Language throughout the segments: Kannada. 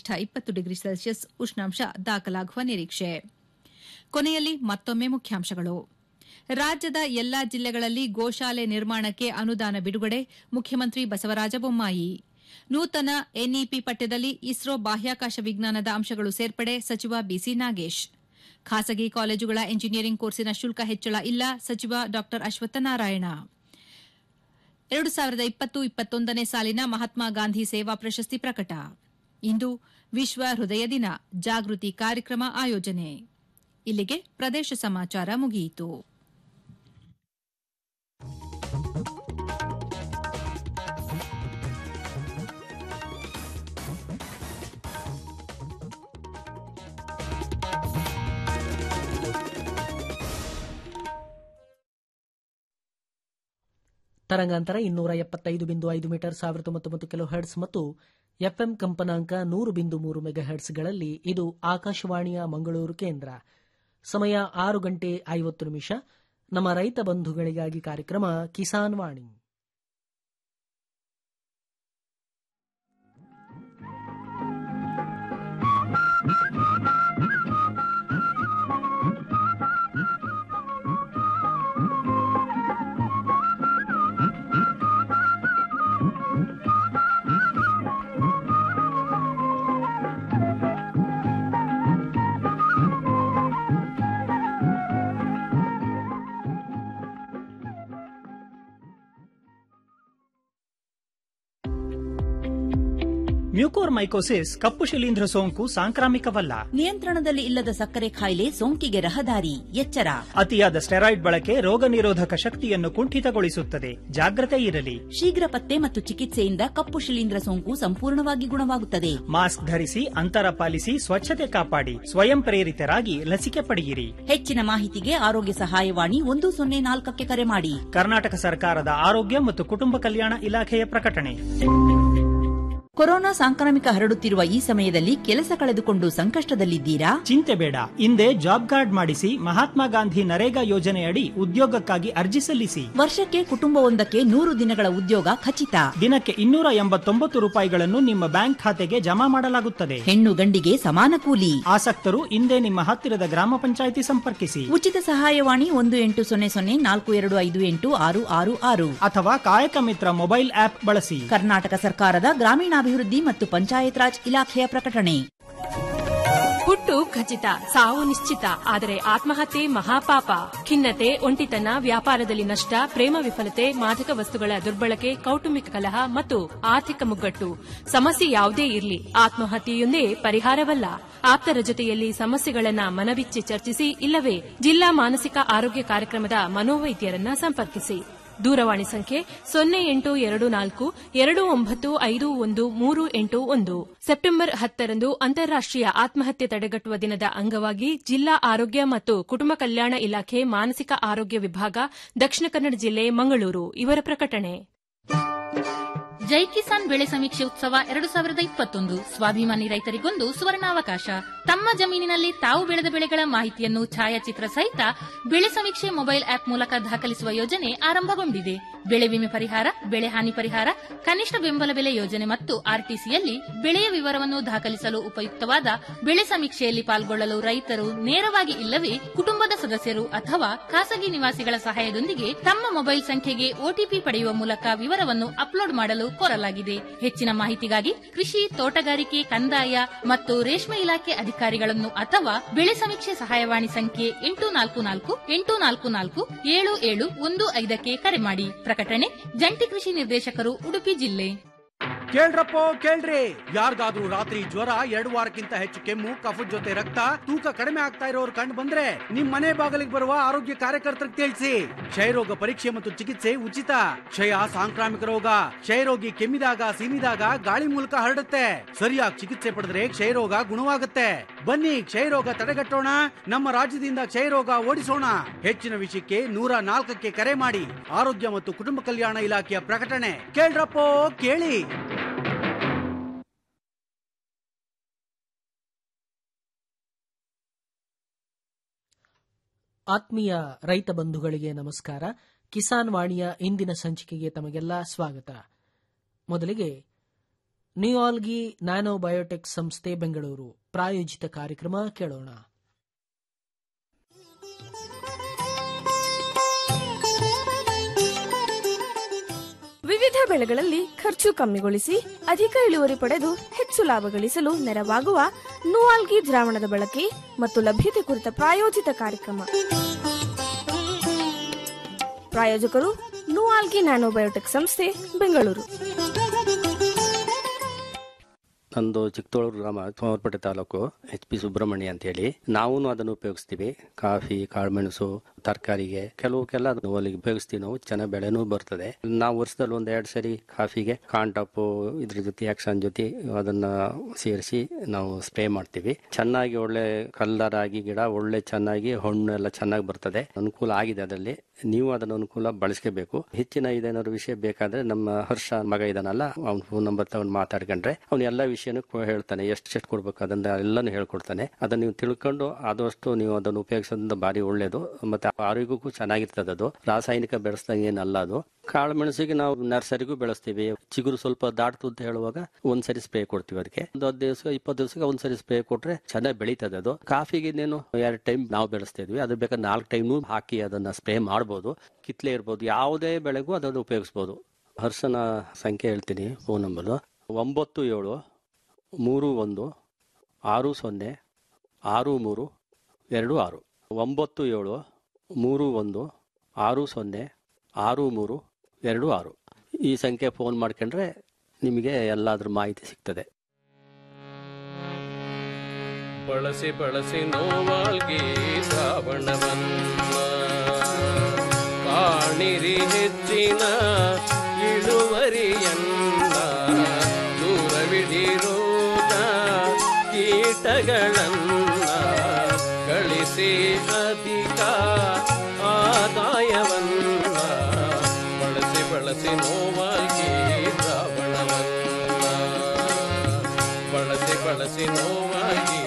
ಗರಿಷ್ಠ ಇಪ್ಪತ್ತು ಡಿಗ್ರಿ ಸೆಲ್ಸಿಯಸ್ ಉಷ್ಣಾಂಶ ದಾಖಲಾಗುವ ನಿರೀಕ್ಷೆ ಕೊನೆಯಲ್ಲಿ ಮತ್ತೊಮ್ಮೆ ಮುಖ್ಯಾಂಶಗಳು ರಾಜ್ಯದ ಎಲ್ಲಾ ಜಿಲ್ಲೆಗಳಲ್ಲಿ ಗೋಶಾಲೆ ನಿರ್ಮಾಣಕ್ಕೆ ಅನುದಾನ ಬಿಡುಗಡೆ ಮುಖ್ಯಮಂತ್ರಿ ಬಸವರಾಜ ಬೊಮ್ಮಾಯಿ ನೂತನ ಎನ್ಇಪಿ ಪಠ್ಯದಲ್ಲಿ ಇಸ್ರೋ ಬಾಹ್ಯಾಕಾಶ ವಿಜ್ಞಾನದ ಅಂಶಗಳು ಸೇರ್ಪಡೆ ಸಚಿವ ಬಿಸಿ ನಾಗೇಶ್ ಖಾಸಗಿ ಕಾಲೇಜುಗಳ ಎಂಜಿನಿಯರಿಂಗ್ ಕೋರ್ಸಿನ ಶುಲ್ಕ ಹೆಚ್ಚಳ ಇಲ್ಲ ಸಚಿವ ಡಾ ಅಶ್ವತ್ಥನಾರಾಯಣ ಎರಡು ಸಾವಿರದ ಇಪ್ಪತ್ತು ಇಪ್ಪತ್ತೊಂದನೇ ಸಾಲಿನ ಮಹಾತ್ಮ ಗಾಂಧಿ ಸೇವಾ ಪ್ರಶಸ್ತಿ ಪ್ರಕಟ ಇಂದು ವಿಶ್ವ ಹೃದಯ ದಿನ ಜಾಗೃತಿ ಕಾರ್ಯಕ್ರಮ ಆಯೋಜನೆ ಇಲ್ಲಿಗೆ ಪ್ರದೇಶ ಸಮಾಚಾರ ಮುಗಿಯಿತು ತರಂಗಾಂತರ ಇನ್ನೂರ ಎಪ್ಪತ್ತೈದು ಬಿಂದು ಐದು ಮೀಟರ್ ಸಾವಿರದ ತೊಂಬತ್ತೊಂಬತ್ತು ಕಿಲೋ ಹರ್ಟ್ಸ್ ಮತ್ತು ಎಫ್ಎಂ ಕಂಪನಾಂಕ ನೂರು ಬಿಂದು ಮೂರು ಮೆಗಾ ಹರ್ಟ್ಸ್ಗಳಲ್ಲಿ ಇದು ಆಕಾಶವಾಣಿಯ ಮಂಗಳೂರು ಕೇಂದ್ರ ಸಮಯ ಆರು ಗಂಟೆ ಐವತ್ತು ನಿಮಿಷ ನಮ್ಮ ರೈತ ಬಂಧುಗಳಿಗಾಗಿ ಕಾರ್ಯಕ್ರಮ ಕಿಸಾನ್ ವಾಣಿ ಮ್ಯೂಕೋರ್ಮೈಕೋಸಿಸ್ ಕಪ್ಪು ಶಿಲೀಂಧ್ರ ಸೋಂಕು ಸಾಂಕ್ರಾಮಿಕವಲ್ಲ ನಿಯಂತ್ರಣದಲ್ಲಿ ಇಲ್ಲದ ಸಕ್ಕರೆ ಕಾಯಿಲೆ ಸೋಂಕಿಗೆ ರಹದಾರಿ ಎಚ್ಚರ ಅತಿಯಾದ ಸ್ಟೆರಾಯ್ಡ್ ಬಳಕೆ ರೋಗ ನಿರೋಧಕ ಶಕ್ತಿಯನ್ನು ಕುಂಠಿತಗೊಳಿಸುತ್ತದೆ ಜಾಗ್ರತೆ ಇರಲಿ ಶೀಘ್ರ ಪತ್ತೆ ಮತ್ತು ಚಿಕಿತ್ಸೆಯಿಂದ ಕಪ್ಪು ಶಿಲೀಂಧ್ರ ಸೋಂಕು ಸಂಪೂರ್ಣವಾಗಿ ಗುಣವಾಗುತ್ತದೆ ಮಾಸ್ಕ್ ಧರಿಸಿ ಅಂತರ ಪಾಲಿಸಿ ಸ್ವಚ್ಛತೆ ಕಾಪಾಡಿ ಸ್ವಯಂ ಪ್ರೇರಿತರಾಗಿ ಲಸಿಕೆ ಪಡೆಯಿರಿ ಹೆಚ್ಚಿನ ಮಾಹಿತಿಗೆ ಆರೋಗ್ಯ ಸಹಾಯವಾಣಿ ಒಂದು ಸೊನ್ನೆ ನಾಲ್ಕಕ್ಕೆ ಕರೆ ಮಾಡಿ ಕರ್ನಾಟಕ ಸರ್ಕಾರದ ಆರೋಗ್ಯ ಮತ್ತು ಕುಟುಂಬ ಕಲ್ಯಾಣ ಇಲಾಖೆಯ ಪ್ರಕಟಣೆ ಕೊರೋನಾ ಸಾಂಕ್ರಾಮಿಕ ಹರಡುತ್ತಿರುವ ಈ ಸಮಯದಲ್ಲಿ ಕೆಲಸ ಕಳೆದುಕೊಂಡು ಸಂಕಷ್ಟದಲ್ಲಿದ್ದೀರಾ ಚಿಂತೆ ಬೇಡ ಹಿಂದೆ ಜಾಬ್ ಕಾರ್ಡ್ ಮಾಡಿಸಿ ಮಹಾತ್ಮ ಗಾಂಧಿ ನರೇಗಾ ಯೋಜನೆಯಡಿ ಉದ್ಯೋಗಕ್ಕಾಗಿ ಅರ್ಜಿ ಸಲ್ಲಿಸಿ ವರ್ಷಕ್ಕೆ ಕುಟುಂಬವೊಂದಕ್ಕೆ ನೂರು ದಿನಗಳ ಉದ್ಯೋಗ ಖಚಿತ ದಿನಕ್ಕೆ ಇನ್ನೂರ ಎಂಬತ್ತೊಂಬತ್ತು ರೂಪಾಯಿಗಳನ್ನು ನಿಮ್ಮ ಬ್ಯಾಂಕ್ ಖಾತೆಗೆ ಜಮಾ ಮಾಡಲಾಗುತ್ತದೆ ಹೆಣ್ಣು ಗಂಡಿಗೆ ಸಮಾನ ಕೂಲಿ ಆಸಕ್ತರು ಹಿಂದೆ ನಿಮ್ಮ ಹತ್ತಿರದ ಗ್ರಾಮ ಪಂಚಾಯಿತಿ ಸಂಪರ್ಕಿಸಿ ಉಚಿತ ಸಹಾಯವಾಣಿ ಒಂದು ಎಂಟು ಸೊನ್ನೆ ಸೊನ್ನೆ ನಾಲ್ಕು ಎರಡು ಐದು ಎಂಟು ಆರು ಆರು ಆರು ಅಥವಾ ಕಾಯಕ ಮಿತ್ರ ಮೊಬೈಲ್ ಆಪ್ ಬಳಸಿ ಕರ್ನಾಟಕ ಸರ್ಕಾರದ ಗ್ರಾಮೀಣಾಭಿವೃದ್ಧಿ ಮತ್ತು ಪಂಚಾಯತ್ ರಾಜ್ ಇಲಾಖೆಯ ಪ್ರಕಟಣೆ ಹುಟ್ಟು ಖಚಿತ ಸಾವು ನಿಶ್ಚಿತ ಆದರೆ ಆತ್ಮಹತ್ಯೆ ಮಹಾಪಾಪ ಖಿನ್ನತೆ ಒಂಟಿತನ ವ್ಯಾಪಾರದಲ್ಲಿ ನಷ್ಟ ಪ್ರೇಮ ವಿಫಲತೆ ಮಾದಕ ವಸ್ತುಗಳ ದುರ್ಬಳಕೆ ಕೌಟುಂಬಿಕ ಕಲಹ ಮತ್ತು ಆರ್ಥಿಕ ಮುಗ್ಗಟ್ಟು ಸಮಸ್ಯೆ ಯಾವುದೇ ಇರಲಿ ಆತ್ಮಹತ್ಯೆಯೊಂದೇ ಪರಿಹಾರವಲ್ಲ ಆಪ್ತರ ಜೊತೆಯಲ್ಲಿ ಸಮಸ್ಯೆಗಳನ್ನ ಮನಬಿಚ್ಚಿ ಚರ್ಚಿಸಿ ಇಲ್ಲವೇ ಜಿಲ್ಲಾ ಮಾನಸಿಕ ಆರೋಗ್ಯ ಕಾರ್ಯಕ್ರಮದ ಮನೋವೈದ್ಯರನ್ನ ಸಂಪರ್ಕಿಸಿ ದೂರವಾಣಿ ಸಂಖ್ಯೆ ಸೊನ್ನೆ ಎಂಟು ಎರಡು ನಾಲ್ಕು ಎರಡು ಒಂಬತ್ತು ಐದು ಒಂದು ಮೂರು ಎಂಟು ಒಂದು ಸೆಪ್ಟೆಂಬರ್ ಹತ್ತರಂದು ಅಂತಾರಾಷ್ಟೀಯ ಆತ್ಮಹತ್ಯೆ ತಡೆಗಟ್ಟುವ ದಿನದ ಅಂಗವಾಗಿ ಜಿಲ್ಲಾ ಆರೋಗ್ಯ ಮತ್ತು ಕುಟುಂಬ ಕಲ್ಯಾಣ ಇಲಾಖೆ ಮಾನಸಿಕ ಆರೋಗ್ಯ ವಿಭಾಗ ದಕ್ಷಿಣ ಕನ್ನಡ ಜಿಲ್ಲೆ ಮಂಗಳೂರು ಇವರ ಪ್ರಕಟಣೆ ಜೈ ಕಿಸಾನ್ ಬೆಳೆ ಸಮೀಕ್ಷೆ ಉತ್ಸವ ಎರಡು ಸಾವಿರದ ಇಪ್ಪತ್ತೊಂದು ಸ್ವಾಭಿಮಾನಿ ರೈತರಿಗೊಂದು ಸುವರ್ಣಾವಕಾಶ ತಮ್ಮ ಜಮೀನಿನಲ್ಲಿ ತಾವು ಬೆಳೆದ ಬೆಳೆಗಳ ಮಾಹಿತಿಯನ್ನು ಛಾಯಾಚಿತ್ರ ಸಹಿತ ಬೆಳೆ ಸಮೀಕ್ಷೆ ಮೊಬೈಲ್ ಆಪ್ ಮೂಲಕ ದಾಖಲಿಸುವ ಯೋಜನೆ ಆರಂಭಗೊಂಡಿದೆ ಬೆಳೆ ವಿಮೆ ಪರಿಹಾರ ಬೆಳೆ ಹಾನಿ ಪರಿಹಾರ ಕನಿಷ್ಠ ಬೆಂಬಲ ಬೆಲೆ ಯೋಜನೆ ಮತ್ತು ಆರ್ಟಿಸಿಯಲ್ಲಿ ಬೆಳೆಯ ವಿವರವನ್ನು ದಾಖಲಿಸಲು ಉಪಯುಕ್ತವಾದ ಬೆಳೆ ಸಮೀಕ್ಷೆಯಲ್ಲಿ ಪಾಲ್ಗೊಳ್ಳಲು ರೈತರು ನೇರವಾಗಿ ಇಲ್ಲವೇ ಕುಟುಂಬದ ಸದಸ್ಯರು ಅಥವಾ ಖಾಸಗಿ ನಿವಾಸಿಗಳ ಸಹಾಯದೊಂದಿಗೆ ತಮ್ಮ ಮೊಬೈಲ್ ಸಂಖ್ಯೆಗೆ ಒಟಿಪಿ ಪಡೆಯುವ ಮೂಲಕ ವಿವರವನ್ನು ಅಪ್ಲೋಡ್ ಮಾಡಲು ಕೋರಲಾಗಿದೆ ಹೆಚ್ಚಿನ ಮಾಹಿತಿಗಾಗಿ ಕೃಷಿ ತೋಟಗಾರಿಕೆ ಕಂದಾಯ ಮತ್ತು ರೇಷ್ಮೆ ಇಲಾಖೆ ಅಧಿಕಾರಿಗಳನ್ನು ಅಥವಾ ಬೆಳೆ ಸಮೀಕ್ಷೆ ಸಹಾಯವಾಣಿ ಸಂಖ್ಯೆ ಎಂಟು ನಾಲ್ಕು ನಾಲ್ಕು ಎಂಟು ನಾಲ್ಕು ನಾಲ್ಕು ಏಳು ಏಳು ಒಂದು ಐದಕ್ಕೆ ಕರೆ ಮಾಡಿ ಪ್ರಕಟಣೆ ಜಂಟಿ ಕೃಷಿ ನಿರ್ದೇಶಕರು ಉಡುಪಿ ಜಿಲ್ಲೆ ಕೇಳ್ರಪ್ಪೋ ಕೇಳ್ರಿ ಯಾರಿಗಾದ್ರೂ ರಾತ್ರಿ ಜ್ವರ ಎರಡು ವಾರಕ್ಕಿಂತ ಹೆಚ್ಚು ಕೆಮ್ಮು ಕಫದ ಜೊತೆ ರಕ್ತ ತೂಕ ಕಡಿಮೆ ಆಗ್ತಾ ಇರೋರು ಕಂಡು ಬಂದ್ರೆ ನಿಮ್ ಮನೆ ಬಾಗಿಲಿಗೆ ಬರುವ ಆರೋಗ್ಯ ಕಾರ್ಯಕರ್ತರಿಗೆ ತಿಳಿಸಿ ಕ್ಷಯರೋಗ ಪರೀಕ್ಷೆ ಮತ್ತು ಚಿಕಿತ್ಸೆ ಉಚಿತ ಕ್ಷಯ ಸಾಂಕ್ರಾಮಿಕ ರೋಗ ಕ್ಷಯರೋಗಿ ಕೆಮ್ಮಿದಾಗ ಸೀನಿದಾಗ ಗಾಳಿ ಮೂಲಕ ಹರಡುತ್ತೆ ಸರಿಯಾಗಿ ಚಿಕಿತ್ಸೆ ಪಡೆದ್ರೆ ಕ್ಷಯರೋಗ ಗುಣವಾಗುತ್ತೆ ಬನ್ನಿ ಕ್ಷಯರೋಗ ತಡೆಗಟ್ಟೋಣ ನಮ್ಮ ರಾಜ್ಯದಿಂದ ಕ್ಷಯರೋಗ ಓಡಿಸೋಣ ಹೆಚ್ಚಿನ ವಿಷಯಕ್ಕೆ ನೂರ ನಾಲ್ಕಕ್ಕೆ ಕರೆ ಮಾಡಿ ಆರೋಗ್ಯ ಮತ್ತು ಕುಟುಂಬ ಕಲ್ಯಾಣ ಇಲಾಖೆಯ ಪ್ರಕಟಣೆ ಕೇಳ್ರಪ್ಪೋ ಕೇಳಿ ಆತ್ಮೀಯ ರೈತ ಬಂಧುಗಳಿಗೆ ನಮಸ್ಕಾರ ಕಿಸಾನ್ ವಾಣಿಯ ಇಂದಿನ ಸಂಚಿಕೆಗೆ ತಮಗೆಲ್ಲ ಸ್ವಾಗತ ಮೊದಲಿಗೆ ನ್ಯೂಆಲ್ಗಿ ನ್ಯಾನೋ ಬಯೋಟೆಕ್ ಸಂಸ್ಥೆ ಬೆಂಗಳೂರು ಪ್ರಾಯೋಜಿತ ಕಾರ್ಯಕ್ರಮ ಕೇಳೋಣ ವಿವಿಧ ಬೆಳೆಗಳಲ್ಲಿ ಖರ್ಚು ಕಮ್ಮಿಗೊಳಿಸಿ ಅಧಿಕ ಇಳುವರಿ ಪಡೆದು ಹೆಚ್ಚು ಲಾಭ ಗಳಿಸಲು ನೆರವಾಗುವ ನೂವಾಲ್ಗಿ ದ್ರಾವಣದ ಬಳಕೆ ಮತ್ತು ಲಭ್ಯತೆ ಕುರಿತ ಪ್ರಾಯೋಜಿತ ಕಾರ್ಯಕ್ರಮ ಪ್ರಾಯೋಜಕರು ನೂವಾಲ್ಗಿ ನ್ಯಾನೋಬಯೋಟೆಕ್ ಸಂಸ್ಥೆ ಬೆಂಗಳೂರು ನಂದು ಚಿಕ್ಕತೋಳೂರು ಗ್ರಾಮ ಸೋಮವಾರಪೇಟೆ ತಾಲೂಕು ಎಚ್ ಪಿ ಸುಬ್ರಹ್ಮಣ್ಯ ಅಂತ ಹೇಳಿ ನಾವು ಅದನ್ನು ಉಪಯೋಗಿಸ್ತೀವಿ ಕಾಫಿ ಕಾಳುಮೆಣಸು ತರಕಾರಿಗೆ ಕೆಲವಕ್ಕೆಲ್ಲ ನೋವಲ್ಲಿಗೆ ಉಪಯೋಗಿಸ್ತೀವಿ ನಾವು ಚೆನ್ನಾಗಿ ಬೆಳೆನೂ ಬರ್ತದೆ ನಾವು ವರ್ಷದಲ್ಲಿ ಒಂದ್ ಎರಡು ಸರಿ ಕಾಫಿಗೆ ಕಾಂಟಾಪು ಇದ್ರ ಜೊತೆ ಆಕ್ಷನ್ ಜೊತೆ ಅದನ್ನ ಸೇರಿಸಿ ನಾವು ಸ್ಪ್ರೇ ಮಾಡ್ತೀವಿ ಚೆನ್ನಾಗಿ ಒಳ್ಳೆ ಕಲ್ಲರ್ ಆಗಿ ಗಿಡ ಒಳ್ಳೆ ಚೆನ್ನಾಗಿ ಹಣ್ಣು ಎಲ್ಲ ಚೆನ್ನಾಗಿ ಬರ್ತದೆ ಅನುಕೂಲ ಆಗಿದೆ ಅದರಲ್ಲಿ ನೀವು ಅದನ್ನ ಅನುಕೂಲ ಬಳಸ್ಕೋಬೇಕು ಹೆಚ್ಚಿನ ಇದೇನಾದ್ರು ವಿಷಯ ಬೇಕಾದ್ರೆ ನಮ್ಮ ಹರ್ಷ ಮಗ ಇದಾನಲ್ಲ ಅವ್ನ ಫೋನ್ ನಂಬರ್ ತಗೊಂಡು ಮಾತಾಡ್ಕೊಂಡ್ರೆ ಅವ್ನು ಎಲ್ಲ ವಿಷಯನೂ ಕೊ- ಹೇಳ್ತಾನೆ ಎಷ್ಟು ಎಷ್ಟು ಕೊಡ್ಬೇಕು ಅದನ್ನ ಎಲ್ಲಾನು ಹೇಳ್ಕೊಡ್ತಾನೆ ಅದನ್ನ ನೀವು ತಿಳ್ಕೊಂಡು ಆದಷ್ಟು ನೀವು ಅದನ್ನು ಉಪಯೋಗಿಸೋದ್ರಿಂದ ಬಾರಿ ಒಳ್ಳೇದು ಮತ್ತೆ ಆರೋಗ್ಯಕ್ಕೂ ಚೆನ್ನಾಗಿರ್ತದೆ ಅದು ರಾಸಾಯನಿಕ ಬೆಳೆಸ್ದಂಗೆ ಏನಲ್ಲ ಅದು ಕಾಳು ಮೆಣಸಿಗೆ ನಾವು ನರ್ಸರಿಗೂ ಬೆಳೆಸ್ತೀವಿ ಚಿಗುರು ಸ್ವಲ್ಪ ದಾಟ್ತು ಅಂತ ಹೇಳುವಾಗ ಒಂದ್ಸರಿ ಸ್ಪ್ರೇ ಕೊಡ್ತೀವಿ ಅದಕ್ಕೆ ಒಂದು ಹತ್ತು ದಿವಸ ಇಪ್ಪತ್ತು ದಿವಸಕ್ಕೆ ಒಂದ್ಸರಿ ಸ್ಪ್ರೇ ಕೊಟ್ರೆ ಚೆನ್ನಾಗಿ ಬೆಳೀತದೆ ಅದು ಕಾಫಿಗೆ ಇನ್ನೇನು ಎರಡು ಟೈಮ್ ನಾವು ಬೆಳೆಸ್ತಾ ಇದ್ವಿ ಅದು ಬೇಕಾದ್ರೆ ನಾಲ್ಕು ಟೈಮ್ ಹಾಕಿ ಅದನ್ನ ಸ್ಪ್ರೇ ಮಾಡ್ಬೋದು ಕಿತ್ಲೆ ಇರ್ಬೋದು ಯಾವುದೇ ಬೆಳೆಗೂ ಅದನ್ನು ಉಪಯೋಗಿಸ್ಬೋದು ಹರ್ಷನ ಸಂಖ್ಯೆ ಹೇಳ್ತೀನಿ ಫೋನ್ ನಂಬರು ಒಂಬತ್ತು ಏಳು ಮೂರು ಒಂದು ಆರು ಸೊನ್ನೆ ಆರು ಮೂರು ಎರಡು ಆರು ಒಂಬತ್ತು ಏಳು ಮೂರು ಒಂದು ಆರು ಸೊನ್ನೆ ಆರು ಮೂರು ಎರಡು ಆರು ಈ ಸಂಖ್ಯೆ ಫೋನ್ ಮಾಡ್ಕೊಂಡ್ರೆ ನಿಮಗೆ ಎಲ್ಲಾದ್ರ ಮಾಹಿತಿ ಸಿಗ್ತದೆ ಬಳಸಿ ಬಳಸಿ ನೋವಾಲ್ಗಿ ಶ್ರಾವಣವನ್ನ ಕಾಣಿರಿ ಹೆಚ್ಚಿನ ಇಳುವರಿಯನ್ನ ದೂರವಿಡಿರೋಗ ಕೀಟಗಳನ್ನ ಗಳಿಸಿ ಅಧಿಕ ಆದಾಯವನ್ನ ಬಳಸಿ ಬಳಸಿ ನೋವಾಗಿ ಶ್ರಾವಣವನ್ನ ಬಳಸಿ ಬಳಸಿ ನೋವಾಗಿ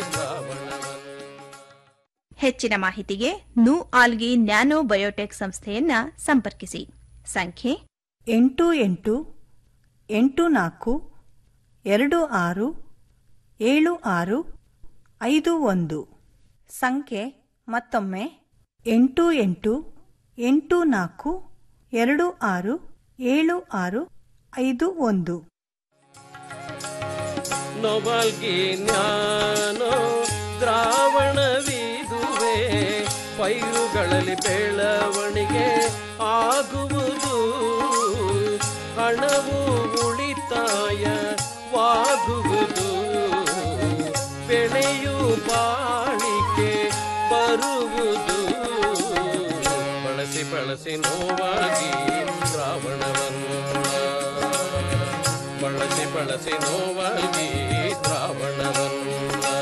ಹೆಚ್ಚಿನ ಮಾಹಿತಿಗೆ ನು ಆಲ್ಗಿ ನ್ಯಾನೋ ಬಯೋಟೆಕ್ ಸಂಸ್ಥೆಯನ್ನ ಸಂಪರ್ಕಿಸಿ ಸಂಖ್ಯೆ ಎಂಟು ಎಂಟು ಎಂಟು ನಾಲ್ಕು ಎರಡು ಆರು ಏಳು ಆರು ಐದು ಒಂದು ಸಂಖ್ಯೆ ಮತ್ತೊಮ್ಮೆ ಎಂಟು ಎಂಟು ಎಂಟು ನಾಲ್ಕು ಎರಡು ಆರು ಏಳು ಆರು ಐದು ಒಂದು ನೊಬಲ್ಗಿ ಜ್ಞಾನೋ ದ್ರಾವಣವಿದುವೆ ಪೈರುಗಳಲ್ಲಿ ಬೆಳವಣಿಗೆ ಆಗುವುದು ಹಣವು ಉಳಿತಾಯವಾಗುವುದು ಬೆಳೆಯು ಬಾಳಿಕೆ ಬರುವುದು ಬಳಸಿ ಬಳಸಿ ನೋವಾಗಿ ದ್ರಾವಣವನ್ನು ಬಳಸಿ ಬಳಸಿ ನೋವಾಗಿ ದ್ರಾವಣವನ್ನು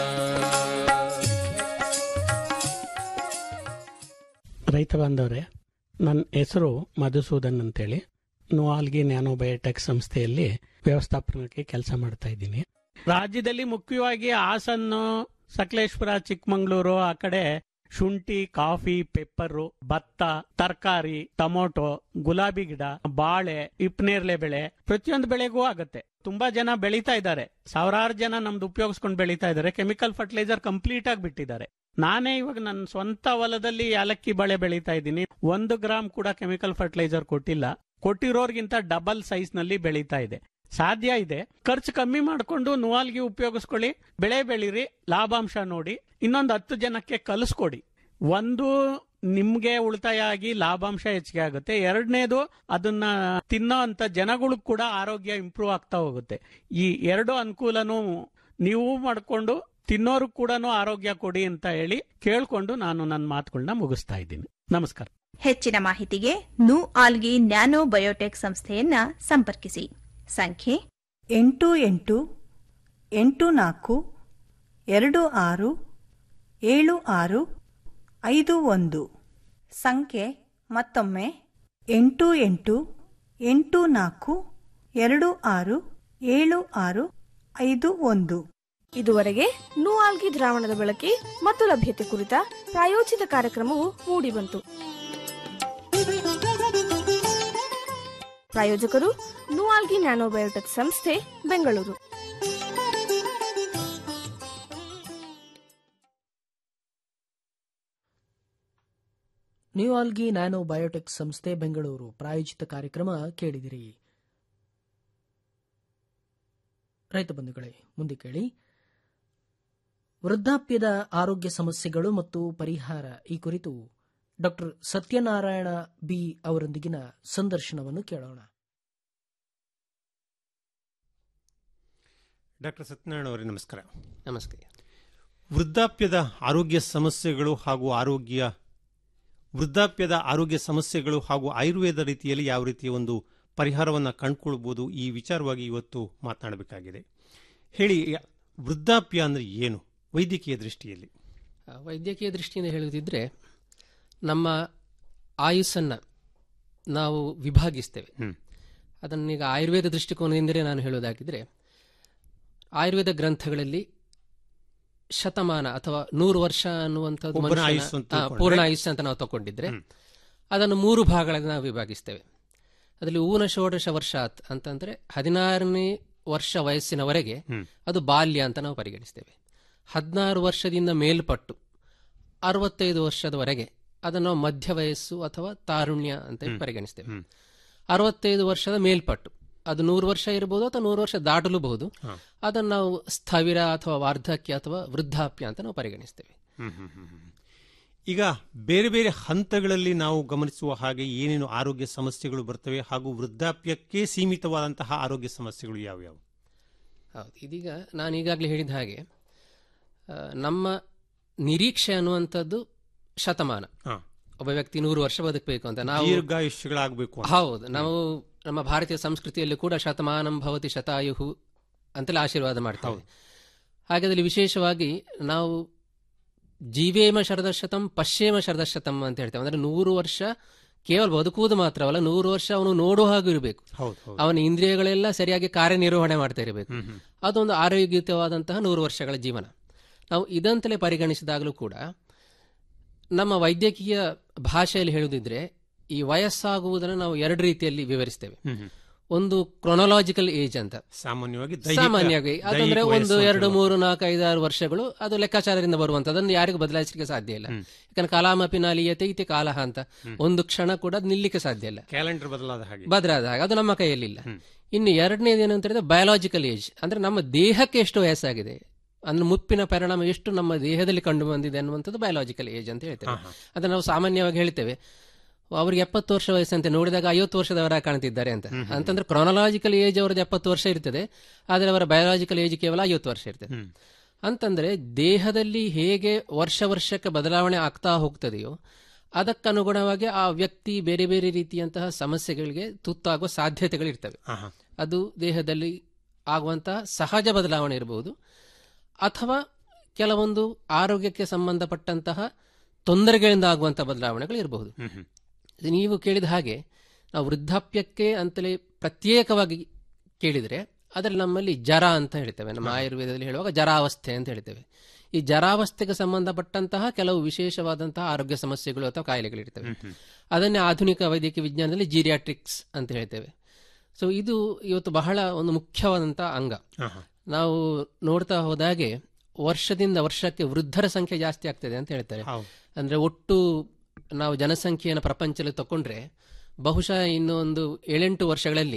ರೈತ ಬಾಂಧವರೇ ನನ್ನ ಹೆಸರು ಮಧುಸೂದನ್ ಅಂತೇಳಿ ನುವಾಲ್ಗಿ ನ್ಯಾನೋಬಯೋಟೆಕ್ ಸಂಸ್ಥೆಯಲ್ಲಿ ವ್ಯವಸ್ಥಾಪನಕ್ಕೆ ಕೆಲಸ ಮಾಡ್ತಾ ಇದ್ದೀನಿ ರಾಜ್ಯದಲ್ಲಿ ಮುಖ್ಯವಾಗಿ ಹಾಸನ್ನು ಸಕಲೇಶ್ಪುರ ಚಿಕ್ಕಮಂಗ್ಳೂರು ಆ ಕಡೆ ಶುಂಠಿ ಕಾಫಿ ಪೆಪ್ಪರು ಭತ್ತ ತರಕಾರಿ ಟೊಮೊಟೊ ಗುಲಾಬಿ ಗಿಡ ಬಾಳೆ ಇಪ್ನೇರ್ಲೆ ಬೆಳೆ ಪ್ರತಿಯೊಂದು ಬೆಳೆಗೂ ಆಗತ್ತೆ ತುಂಬಾ ಜನ ಬೆಳೀತಾ ಇದ್ದಾರೆ ಸಾವಿರಾರು ಜನ ನಮ್ದು ಉಪಯೋಗಿಸ್ಕೊಂಡು ಬೆಳೀತಾ ಇದ್ದಾರೆ ಕೆಮಿಕಲ್ ಫರ್ಟಿಲೈಸರ್ ಕಂಪ್ಲೀಟ್ ಆಗಿ ಬಿಟ್ಟಿದ್ದಾರೆ ನಾನೇ ಇವಾಗ ನನ್ನ ಸ್ವಂತ ಹೊಲದಲ್ಲಿ ಯಾಲಕ್ಕಿ ಬಳೆ ಬೆಳೀತಾ ಇದ್ದೀನಿ ಒಂದು ಗ್ರಾಮ್ ಕೂಡ ಕೆಮಿಕಲ್ ಫರ್ಟಿಲೈಸರ್ ಕೊಟ್ಟಿಲ್ಲ ಕೊಟ್ಟಿರೋರ್ಗಿಂತ ಡಬಲ್ ಸೈಜ್ ನಲ್ಲಿ ಬೆಳೀತಾ ಇದೆ ಸಾಧ್ಯ ಇದೆ ಖರ್ಚು ಕಮ್ಮಿ ಮಾಡಿಕೊಂಡು ನುವಾಲ್ಗಿ ಉಪಯೋಗಿಸ್ಕೊಳ್ಳಿ ಬೆಳೆ ಬೆಳೀರಿ ಲಾಭಾಂಶ ನೋಡಿ ಇನ್ನೊಂದು ಹತ್ತು ಜನಕ್ಕೆ ಕಲಿಸ್ಕೊಡಿ ಒಂದು ನಿಮ್ಗೆ ಉಳಿತಾಯ ಆಗಿ ಲಾಭಾಂಶ ಹೆಚ್ಚಿಗೆ ಆಗುತ್ತೆ ಎರಡನೇದು ಅದನ್ನ ತಿನ್ನೋ ಅಂತ ಜನಗಳಿಗೆ ಕೂಡ ಆರೋಗ್ಯ ಇಂಪ್ರೂವ್ ಆಗ್ತಾ ಹೋಗುತ್ತೆ ಈ ಎರಡು ಅನುಕೂಲನೂ ನೀವು ಮಾಡ್ಕೊಂಡು ತಿನ್ನೋರು ಕೂಡ ಆರೋಗ್ಯ ಕೊಡಿ ಅಂತ ಹೇಳಿ ಕೇಳ್ಕೊಂಡು ನಾನು ನನ್ನ ಮಾತುಗಳನ್ನ ಮುಗಿಸ್ತಾ ಇದ್ದೀನಿ ನಮಸ್ಕಾರ ಹೆಚ್ಚಿನ ಮಾಹಿತಿಗೆ ನು ಆಲ್ಗಿ ನ್ಯಾನೋ ಬಯೋಟೆಕ್ ಸಂಸ್ಥೆಯನ್ನ ಸಂಪರ್ಕಿಸಿ ಸಂಖ್ಯೆ ಎಂಟು ಎಂಟು ಎಂಟು ನಾಲ್ಕು ಎರಡು ಆರು ಏಳು ಆರು ಐದು ಒಂದು ಸಂಖ್ಯೆ ಮತ್ತೊಮ್ಮೆ ಎಂಟು ಎಂಟು ಎಂಟು ನಾಲ್ಕು ಎರಡು ಆರು ಏಳು ಆರು ಐದು ಒಂದು ಇದುವರೆಗೆ ನೂಆಲ್ಗಿ ದ್ರಾವಣದ ಬಳಕೆ ಮತ್ತು ಲಭ್ಯತೆ ಕುರಿತ ಪ್ರಾಯೋಜಿತ ಕಾರ್ಯಕ್ರಮವು ಮೂಡಿಬಂತು ಪ್ರಾಯೋಜಕರು ನುವಾಲ್ಗಿ ನ್ಯಾನೋಬಯೋಟೆಕ್ ಸಂಸ್ಥೆ ಬೆಂಗಳೂರು ನ್ಯೂಆಲ್ಗಿ ನ್ಯಾನೋ ಬಯೋಟೆಕ್ ಸಂಸ್ಥೆ ಬೆಂಗಳೂರು ಪ್ರಾಯೋಜಿತ ಕಾರ್ಯಕ್ರಮ ಕೇಳಿದಿರಿ ರೈತ ಬಂಧುಗಳೇ ಮುಂದೆ ಕೇಳಿ ವೃದ್ಧಾಪ್ಯದ ಆರೋಗ್ಯ ಸಮಸ್ಯೆಗಳು ಮತ್ತು ಪರಿಹಾರ ಈ ಕುರಿತು ಡಾಕ್ಟರ್ ಸತ್ಯನಾರಾಯಣ ಬಿ ಅವರೊಂದಿಗಿನ ಸಂದರ್ಶನವನ್ನು ಕೇಳೋಣ ಡಾಕ್ಟರ್ ಸತ್ಯನಾರಾಯಣ ಅವರೇ ನಮಸ್ಕಾರ ನಮಸ್ಕಾರ ವೃದ್ಧಾಪ್ಯದ ಆರೋಗ್ಯ ಸಮಸ್ಯೆಗಳು ಹಾಗೂ ಆರೋಗ್ಯ ವೃದ್ಧಾಪ್ಯದ ಆರೋಗ್ಯ ಸಮಸ್ಯೆಗಳು ಹಾಗೂ ಆಯುರ್ವೇದ ರೀತಿಯಲ್ಲಿ ಯಾವ ರೀತಿಯ ಒಂದು ಪರಿಹಾರವನ್ನು ಕಂಡುಕೊಳ್ಬೋದು ಈ ವಿಚಾರವಾಗಿ ಇವತ್ತು ಮಾತನಾಡಬೇಕಾಗಿದೆ ಹೇಳಿ ವೃದ್ಧಾಪ್ಯ ಅಂದರೆ ಏನು ವೈದ್ಯಕೀಯ ದೃಷ್ಟಿಯಲ್ಲಿ ಆ, ವೈದ್ಯಕೀಯ ದೃಷ್ಟಿಯಿಂದ ಹೇಳುವುದಿದ್ರೆ ನಮ್ಮ ಆಯುಸ್ಸನ್ನು ನಾವು ವಿಭಾಗಿಸ್ತೇವೆ ಅದನ್ನೀಗ ಆಯುರ್ವೇದ ದೃಷ್ಟಿಕೋನದಿಂದಲೇ ನಾನು ಹೇಳುವುದಾಗಿದ್ರೆ ಆಯುರ್ವೇದ ಗ್ರಂಥಗಳಲ್ಲಿ ಶತಮಾನ ಅಥವಾ ನೂರು ವರ್ಷ ಅನ್ನುವಂಥದ್ದು ಒಬ್ಬನ ಮನುಷ್ಯನ- ಆಯುಸ್ಸು ಅಂತ ಆ, ತಿಳ್ಕೊಂಡ್ರೆ? ಪೂರ್ಣ ಆಯುಸ್ಸು ಅಂತ ನಾವು ತಗೊಂಡಿದ್ರೆ ಅದನ್ನು ಮೂರು ಭಾಗಗಳಲ್ಲಿ ನಾವು ವಿಭಾಗಿಸ್ತೇವೆ ಅದರಲ್ಲಿ ಊನ ಷೋಡಶ ವರ್ಷಾತ್ ಅಂತಂದ್ರೆ ಹದಿನಾರನೇ ವರ್ಷ ವಯಸ್ಸಿನವರೆಗೆ ಅದು ಬಾಲ್ಯ ಅಂತ ನಾವು ಪರಿಗಣಿಸ್ತೇವೆ ಹದಿನಾರು ವರ್ಷದಿಂದ ಮೇಲ್ಪಟ್ಟು ಅರವತ್ತೈದು ವರ್ಷದವರೆಗೆ ಅದನ್ನು ನಾವು ಮಧ್ಯ ವಯಸ್ಸು ಅಥವಾ ತಾರುಣ್ಯ ಅಂತ ಹೇಳಿ ಪರಿಗಣಿಸ್ತೇವೆ ಅರವತ್ತೈದು ವರ್ಷದ ಮೇಲ್ಪಟ್ಟು ಅದು ನೂರು ವರ್ಷ ಇರಬಹುದು ಅಥವಾ ನೂರು ವರ್ಷ ದಾಟಲೂಬಹುದು ಅದನ್ನು ನಾವು ಸ್ಥವಿರ ಅಥವಾ ವಾರ್ಧಕ್ಯ ಅಥವಾ ವೃದ್ಧಾಪ್ಯ ಅಂತ ನಾವು ಪರಿಗಣಿಸ್ತೇವೆ ಹ್ಮ್, ಹ್ಮ್, ಹ್ಮ್, ಹ್ಮ್. ಈಗ ಬೇರೆ ಬೇರೆ ಹಂತಗಳಲ್ಲಿ ನಾವು ಗಮನಿಸುವ ಹಾಗೆ ಏನೇನು ಆರೋಗ್ಯ ಸಮಸ್ಯೆಗಳು ಬರ್ತವೆ ಹಾಗೂ ವೃದ್ಧಾಪ್ಯಕ್ಕೆ ಸೀಮಿತವಾದಂತಹ ಆರೋಗ್ಯ ಸಮಸ್ಯೆಗಳು ಯಾವ್ಯಾವು ಹೌದು ಇದೀಗ ನಾನು ಈಗಾಗಲೇ ಹೇಳಿದ ಹಾಗೆ ಆ, ನಮ್ಮ ನಿರೀಕ್ಷೆ ಅನ್ನುವಂಥದ್ದು ಶತಮಾನ ಹಾ. ಒಬ್ಬ ವ್ಯಕ್ತಿ ನೂರು ವರ್ಷ ಬದುಕಬೇಕು ಅಂತ ನಾವು ದೀರ್ಘಾಯುಷ್ಯಗಳಾಗಬೇಕು ಅಂತ. ಹೌದು ನಾವು ನಮ್ಮ ಭಾರತೀಯ ಸಂಸ್ಕೃತಿಯಲ್ಲಿ ಕೂಡ ಶತಮಾನಂ ಭವತಿ ಶತಾಯುಹು ಅಂತಲೇ ಆಶೀರ್ವಾದ ಮಾಡ್ತೇವೆ ಹಾಗೆ ಅದರಲ್ಲಿ ವಿಶೇಷವಾಗಿ ನಾವು ಜೀವೇಮ ಶರದಶತಂ ಪಶ್ಯೇಮ ಶರದಶತಂ ಅಂತ ಹೇಳ್ತೇವೆ ಅಂದ್ರೆ ನೂರು ವರ್ಷ ಕೇವಲ ಬದುಕುವುದು ಮಾತ್ರವಲ್ಲ ನೂರು ವರ್ಷ ಅವನು ನೋಡುವ ಹಾಗೂ ಇರಬೇಕು ಹೌದು ಹೌದು ಅವನ ಇಂದ್ರಿಯಗಳೆಲ್ಲ ಸರಿಯಾಗಿ ಕಾರ್ಯನಿರ್ವಹಣೆ ಮಾಡ್ತಾ ಇರಬೇಕು ಹ್ಮ್, ಹ್ಮ್. ಅದೊಂದು ಆರೋಗ್ಯಯುತವಾದಂತಹ ನೂರು ವರ್ಷಗಳ ಜೀವನ ನಾವು ಇದಂತಲೇ ಪರಿಗಣಿಸಿದಾಗಲೂ ಕೂಡ ನಮ್ಮ ವೈದ್ಯಕೀಯ ಭಾಷೆಯಲ್ಲಿ ಹೇಳುವುದಿದ್ರೆ ಈ ವಯಸ್ಸಾಗುವುದನ್ನು ನಾವು ಎರಡು ರೀತಿಯಲ್ಲಿ ವಿವರಿಸ್ತೇವೆ ಹ್ಮ್, ಹ್ಮ್. ಒಂದು ಕ್ರೊನೊಲಾಜಿಕಲ್ ಏಜ್ ಅಂತ ಸಾಮಾನ್ಯವಾಗಿ ದೈಹಿಕ- ಸಾಮಾನ್ಯವಾಗಿ ದೈಹಿಕ ಅದಂದ್ರೆ ಒಂದು ವಯಸ್ಸು ಅಂತ ಎರಡು ಹೇಳುವ. ಮೂರು ನಾಲ್ಕು ಐದಾರು ವರ್ಷಗಳು ಅದು ಲೆಕ್ಕಾಚಾರದಿಂದ ಬರುವಂತದನ್ನು ಯಾರಿಗೂ ಬದಲಾಯಿಸಲಿಕ್ಕೆ ಸಾಧ್ಯ ಇಲ್ಲ ಯಾಕಂದ್ರೆ ಕಾಲಾಮಪಿ ನಾಲಿಯತೆ ಇತಿ ಕಾಲಹ ಅಂತ ಒಂದು ಕ್ಷಣ ಕೂಡ ಅದ್ ನಿಲ್ಲಿಕ್ಕೆ ಸಾಧ್ಯ ಇಲ್ಲ ಕ್ಯಾಲೆಂಡರ್ ಬದಲಾದ ಹಾಗೆ ಬದಲಾದ ಹಾಗೆ ಅದು ನಮ್ಮ ಕೈಯಲ್ಲಿಲ್ಲ ಇನ್ನು ಎರಡನೇದು ಏನು ಅಂತ ಹೇಳಿದ್ರೆ ಬಯಾಲಜಿಕಲ್ ಏಜ್ ಅಂದ್ರೆ ನಮ್ಮ ದೇಹಕ್ಕೆ ಎಷ್ಟು ವಯಸ್ಸಾಗಿದೆ ಅಂದ್ರೆ ಮುಪ್ಪಿನ ಪರಿಣಾಮ ಎಷ್ಟು ನಮ್ಮ ದೇಹದಲ್ಲಿ ಕಂಡು ಬಂದಿದೆ ಅನ್ನುವಂಥದ್ದು ಬಯಾಲಜಿಕಲ್ ಏಜ್ ಅಂತ ಹೇಳ್ತೇವೆ ಅದನ್ನ ನಾವು ಸಾಮಾನ್ಯವಾಗಿ ಹೇಳ್ತೇವೆ ಅವ್ರಿಗೆ ಎಪ್ಪತ್ತು ವರ್ಷ ವಯಸ್ಸಂತೆ ನೋಡಿದಾಗ ಐವತ್ತು ವರ್ಷದವರ ಕಾಣ್ತಿದ್ದಾರೆ ಅಂತ ಅಂತಂದ್ರೆ ಕ್ರೊನಲಾಜಿಕಲ್ ಏಜ್ ಅವ್ರದ್ದು ಎಪ್ಪತ್ತು ವರ್ಷ ಇರ್ತದೆ ಆದರೆ ಅವರ ಬಯಾಲಜಿಕಲ್ ಏಜ್ ಕೇವಲ ಐವತ್ತು ವರ್ಷ ಇರ್ತದೆ ಅಂತಂದ್ರೆ ದೇಹದಲ್ಲಿ ಹೇಗೆ ವರ್ಷ ವರ್ಷಕ್ಕೆ ಬದಲಾವಣೆ ಆಗ್ತಾ ಹೋಗ್ತದೆಯೋ ಅದಕ್ಕನುಗುಣವಾಗಿ ಆ ವ್ಯಕ್ತಿ ಬೇರೆ ಬೇರೆ ರೀತಿಯಂತಹ ಸಮಸ್ಯೆಗಳಿಗೆ ತುತ್ತಾಗುವ ಸಾಧ್ಯತೆಗಳಿರ್ತವೆ ಅದು ದೇಹದಲ್ಲಿ ಆಗುವಂತಹ ಸಹಜ ಬದಲಾವಣೆ ಇರಬಹುದು ಅಥವಾ ಕೆಲವೊಂದು ಆರೋಗ್ಯಕ್ಕೆ ಸಂಬಂಧಪಟ್ಟಂತಹ ತೊಂದರೆಗಳಿಂದ ಆಗುವಂತಹ ಬದಲಾವಣೆಗಳು ಇರಬಹುದು ಇದು ನೀವು ಕೇಳಿದ ಹಾಗೆ ನಾವು ವೃದ್ಧಾಪ್ಯಕ್ಕೆ ಅಂತಲೇ ಪ್ರತ್ಯೇಕವಾಗಿ ಕೇಳಿದರೆ ಅದರಲ್ಲಿ ನಮ್ಮಲ್ಲಿ ಜರ ಅಂತ ಹೇಳ್ತೇವೆ ನಮ್ಮ ಆಯುರ್ವೇದದಲ್ಲಿ ಹೇಳುವಾಗ ಜರಾವಸ್ಥೆ ಅಂತ ಹೇಳ್ತೇವೆ ಈ ಜರಾವಸ್ಥೆಗೆ ಸಂಬಂಧಪಟ್ಟಂತಹ ಕೆಲವು ವಿಶೇಷವಾದಂತಹ ಆರೋಗ್ಯ ಸಮಸ್ಯೆಗಳು ಅಥವಾ ಕಾಯಿಲೆಗಳಿರ್ತವೆ ಅದನ್ನೇ ಆಧುನಿಕ ವೈದ್ಯಕೀಯ ವಿಜ್ಞಾನದಲ್ಲಿ ಜೀರಿಯಾಟ್ರಿಕ್ಸ್ ಅಂತ ಹೇಳ್ತೇವೆ ಸೊ ಇದು ಇವತ್ತು ಬಹಳ ಒಂದು ಮುಖ್ಯವಾದಂತಹ ಅಂಗ ನಾವು ನೋಡ್ತಾ ಹೋದಾಗೆ ವರ್ಷದಿಂದ ವರ್ಷಕ್ಕೆ ವೃದ್ಧರ ಸಂಖ್ಯೆ ಜಾಸ್ತಿ ಆಗ್ತದೆ ಅಂತ ಹೇಳ್ತಾರೆ ಅಂದ್ರೆ ಒಟ್ಟು ನಾವು ಜನಸಂಖ್ಯೆಯನ್ನು ಪ್ರಪಂಚದಲ್ಲಿ ತಕೊಂಡ್ರೆ ಬಹುಶಃ ಇನ್ನು ಒಂದು ಏಳೆಂಟು ವರ್ಷಗಳಲ್ಲಿ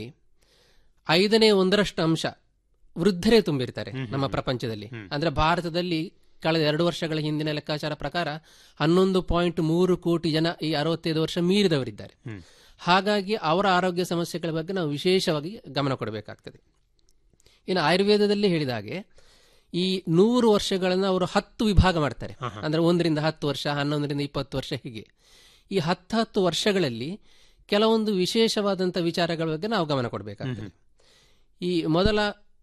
ಐದನೇ ಒಂದರಷ್ಟು ಅಂಶ ವೃದ್ಧರೇ ತುಂಬಿರ್ತಾರೆ ನಮ್ಮ ಪ್ರಪಂಚದಲ್ಲಿ ಅಂದ್ರೆ ಭಾರತದಲ್ಲಿ ಕಳೆದ ಎರಡು ವರ್ಷಗಳ ಹಿಂದಿನ ಲೆಕ್ಕಾಚಾರ ಪ್ರಕಾರ ಹನ್ನೊಂದು ಪಾಯಿಂಟ್ ಮೂರು ಕೋಟಿ ಜನ ಈ ಅರವತ್ತೈದು ವರ್ಷ ಮೀರಿದವರಿದ್ದಾರೆ ಹಾಗಾಗಿ ಅವರ ಆರೋಗ್ಯ ಸಮಸ್ಯೆಗಳ ಬಗ್ಗೆ ನಾವು ವಿಶೇಷವಾಗಿ ಗಮನ ಕೊಡಬೇಕಾಗ್ತದೆ ಇನ್ನು ಆಯುರ್ವೇದದಲ್ಲಿ ಹೇಳಿದ ಹಾಗೆ ಈ ನೂರು ವರ್ಷಗಳನ್ನು ಅವರು ಹತ್ತು ವಿಭಾಗ ಮಾಡ್ತಾರೆ ಅಂದ್ರೆ ಒಂದರಿಂದ ಹತ್ತು ವರ್ಷ ಹನ್ನೊಂದರಿಂದ ಇಪ್ಪತ್ತು ವರ್ಷ ಹೀಗೆ ಈ ಹತ್ತು ಹತ್ತು ವರ್ಷಗಳಲ್ಲಿ ಕೆಲವೊಂದು ವಿಶೇಷವಾದಂಥ ವಿಚಾರಗಳ ಬಗ್ಗೆ ನಾವು ಗಮನ ಕೊಡಬೇಕಾಗ್ತದೆ ಈ ಮೊದಲ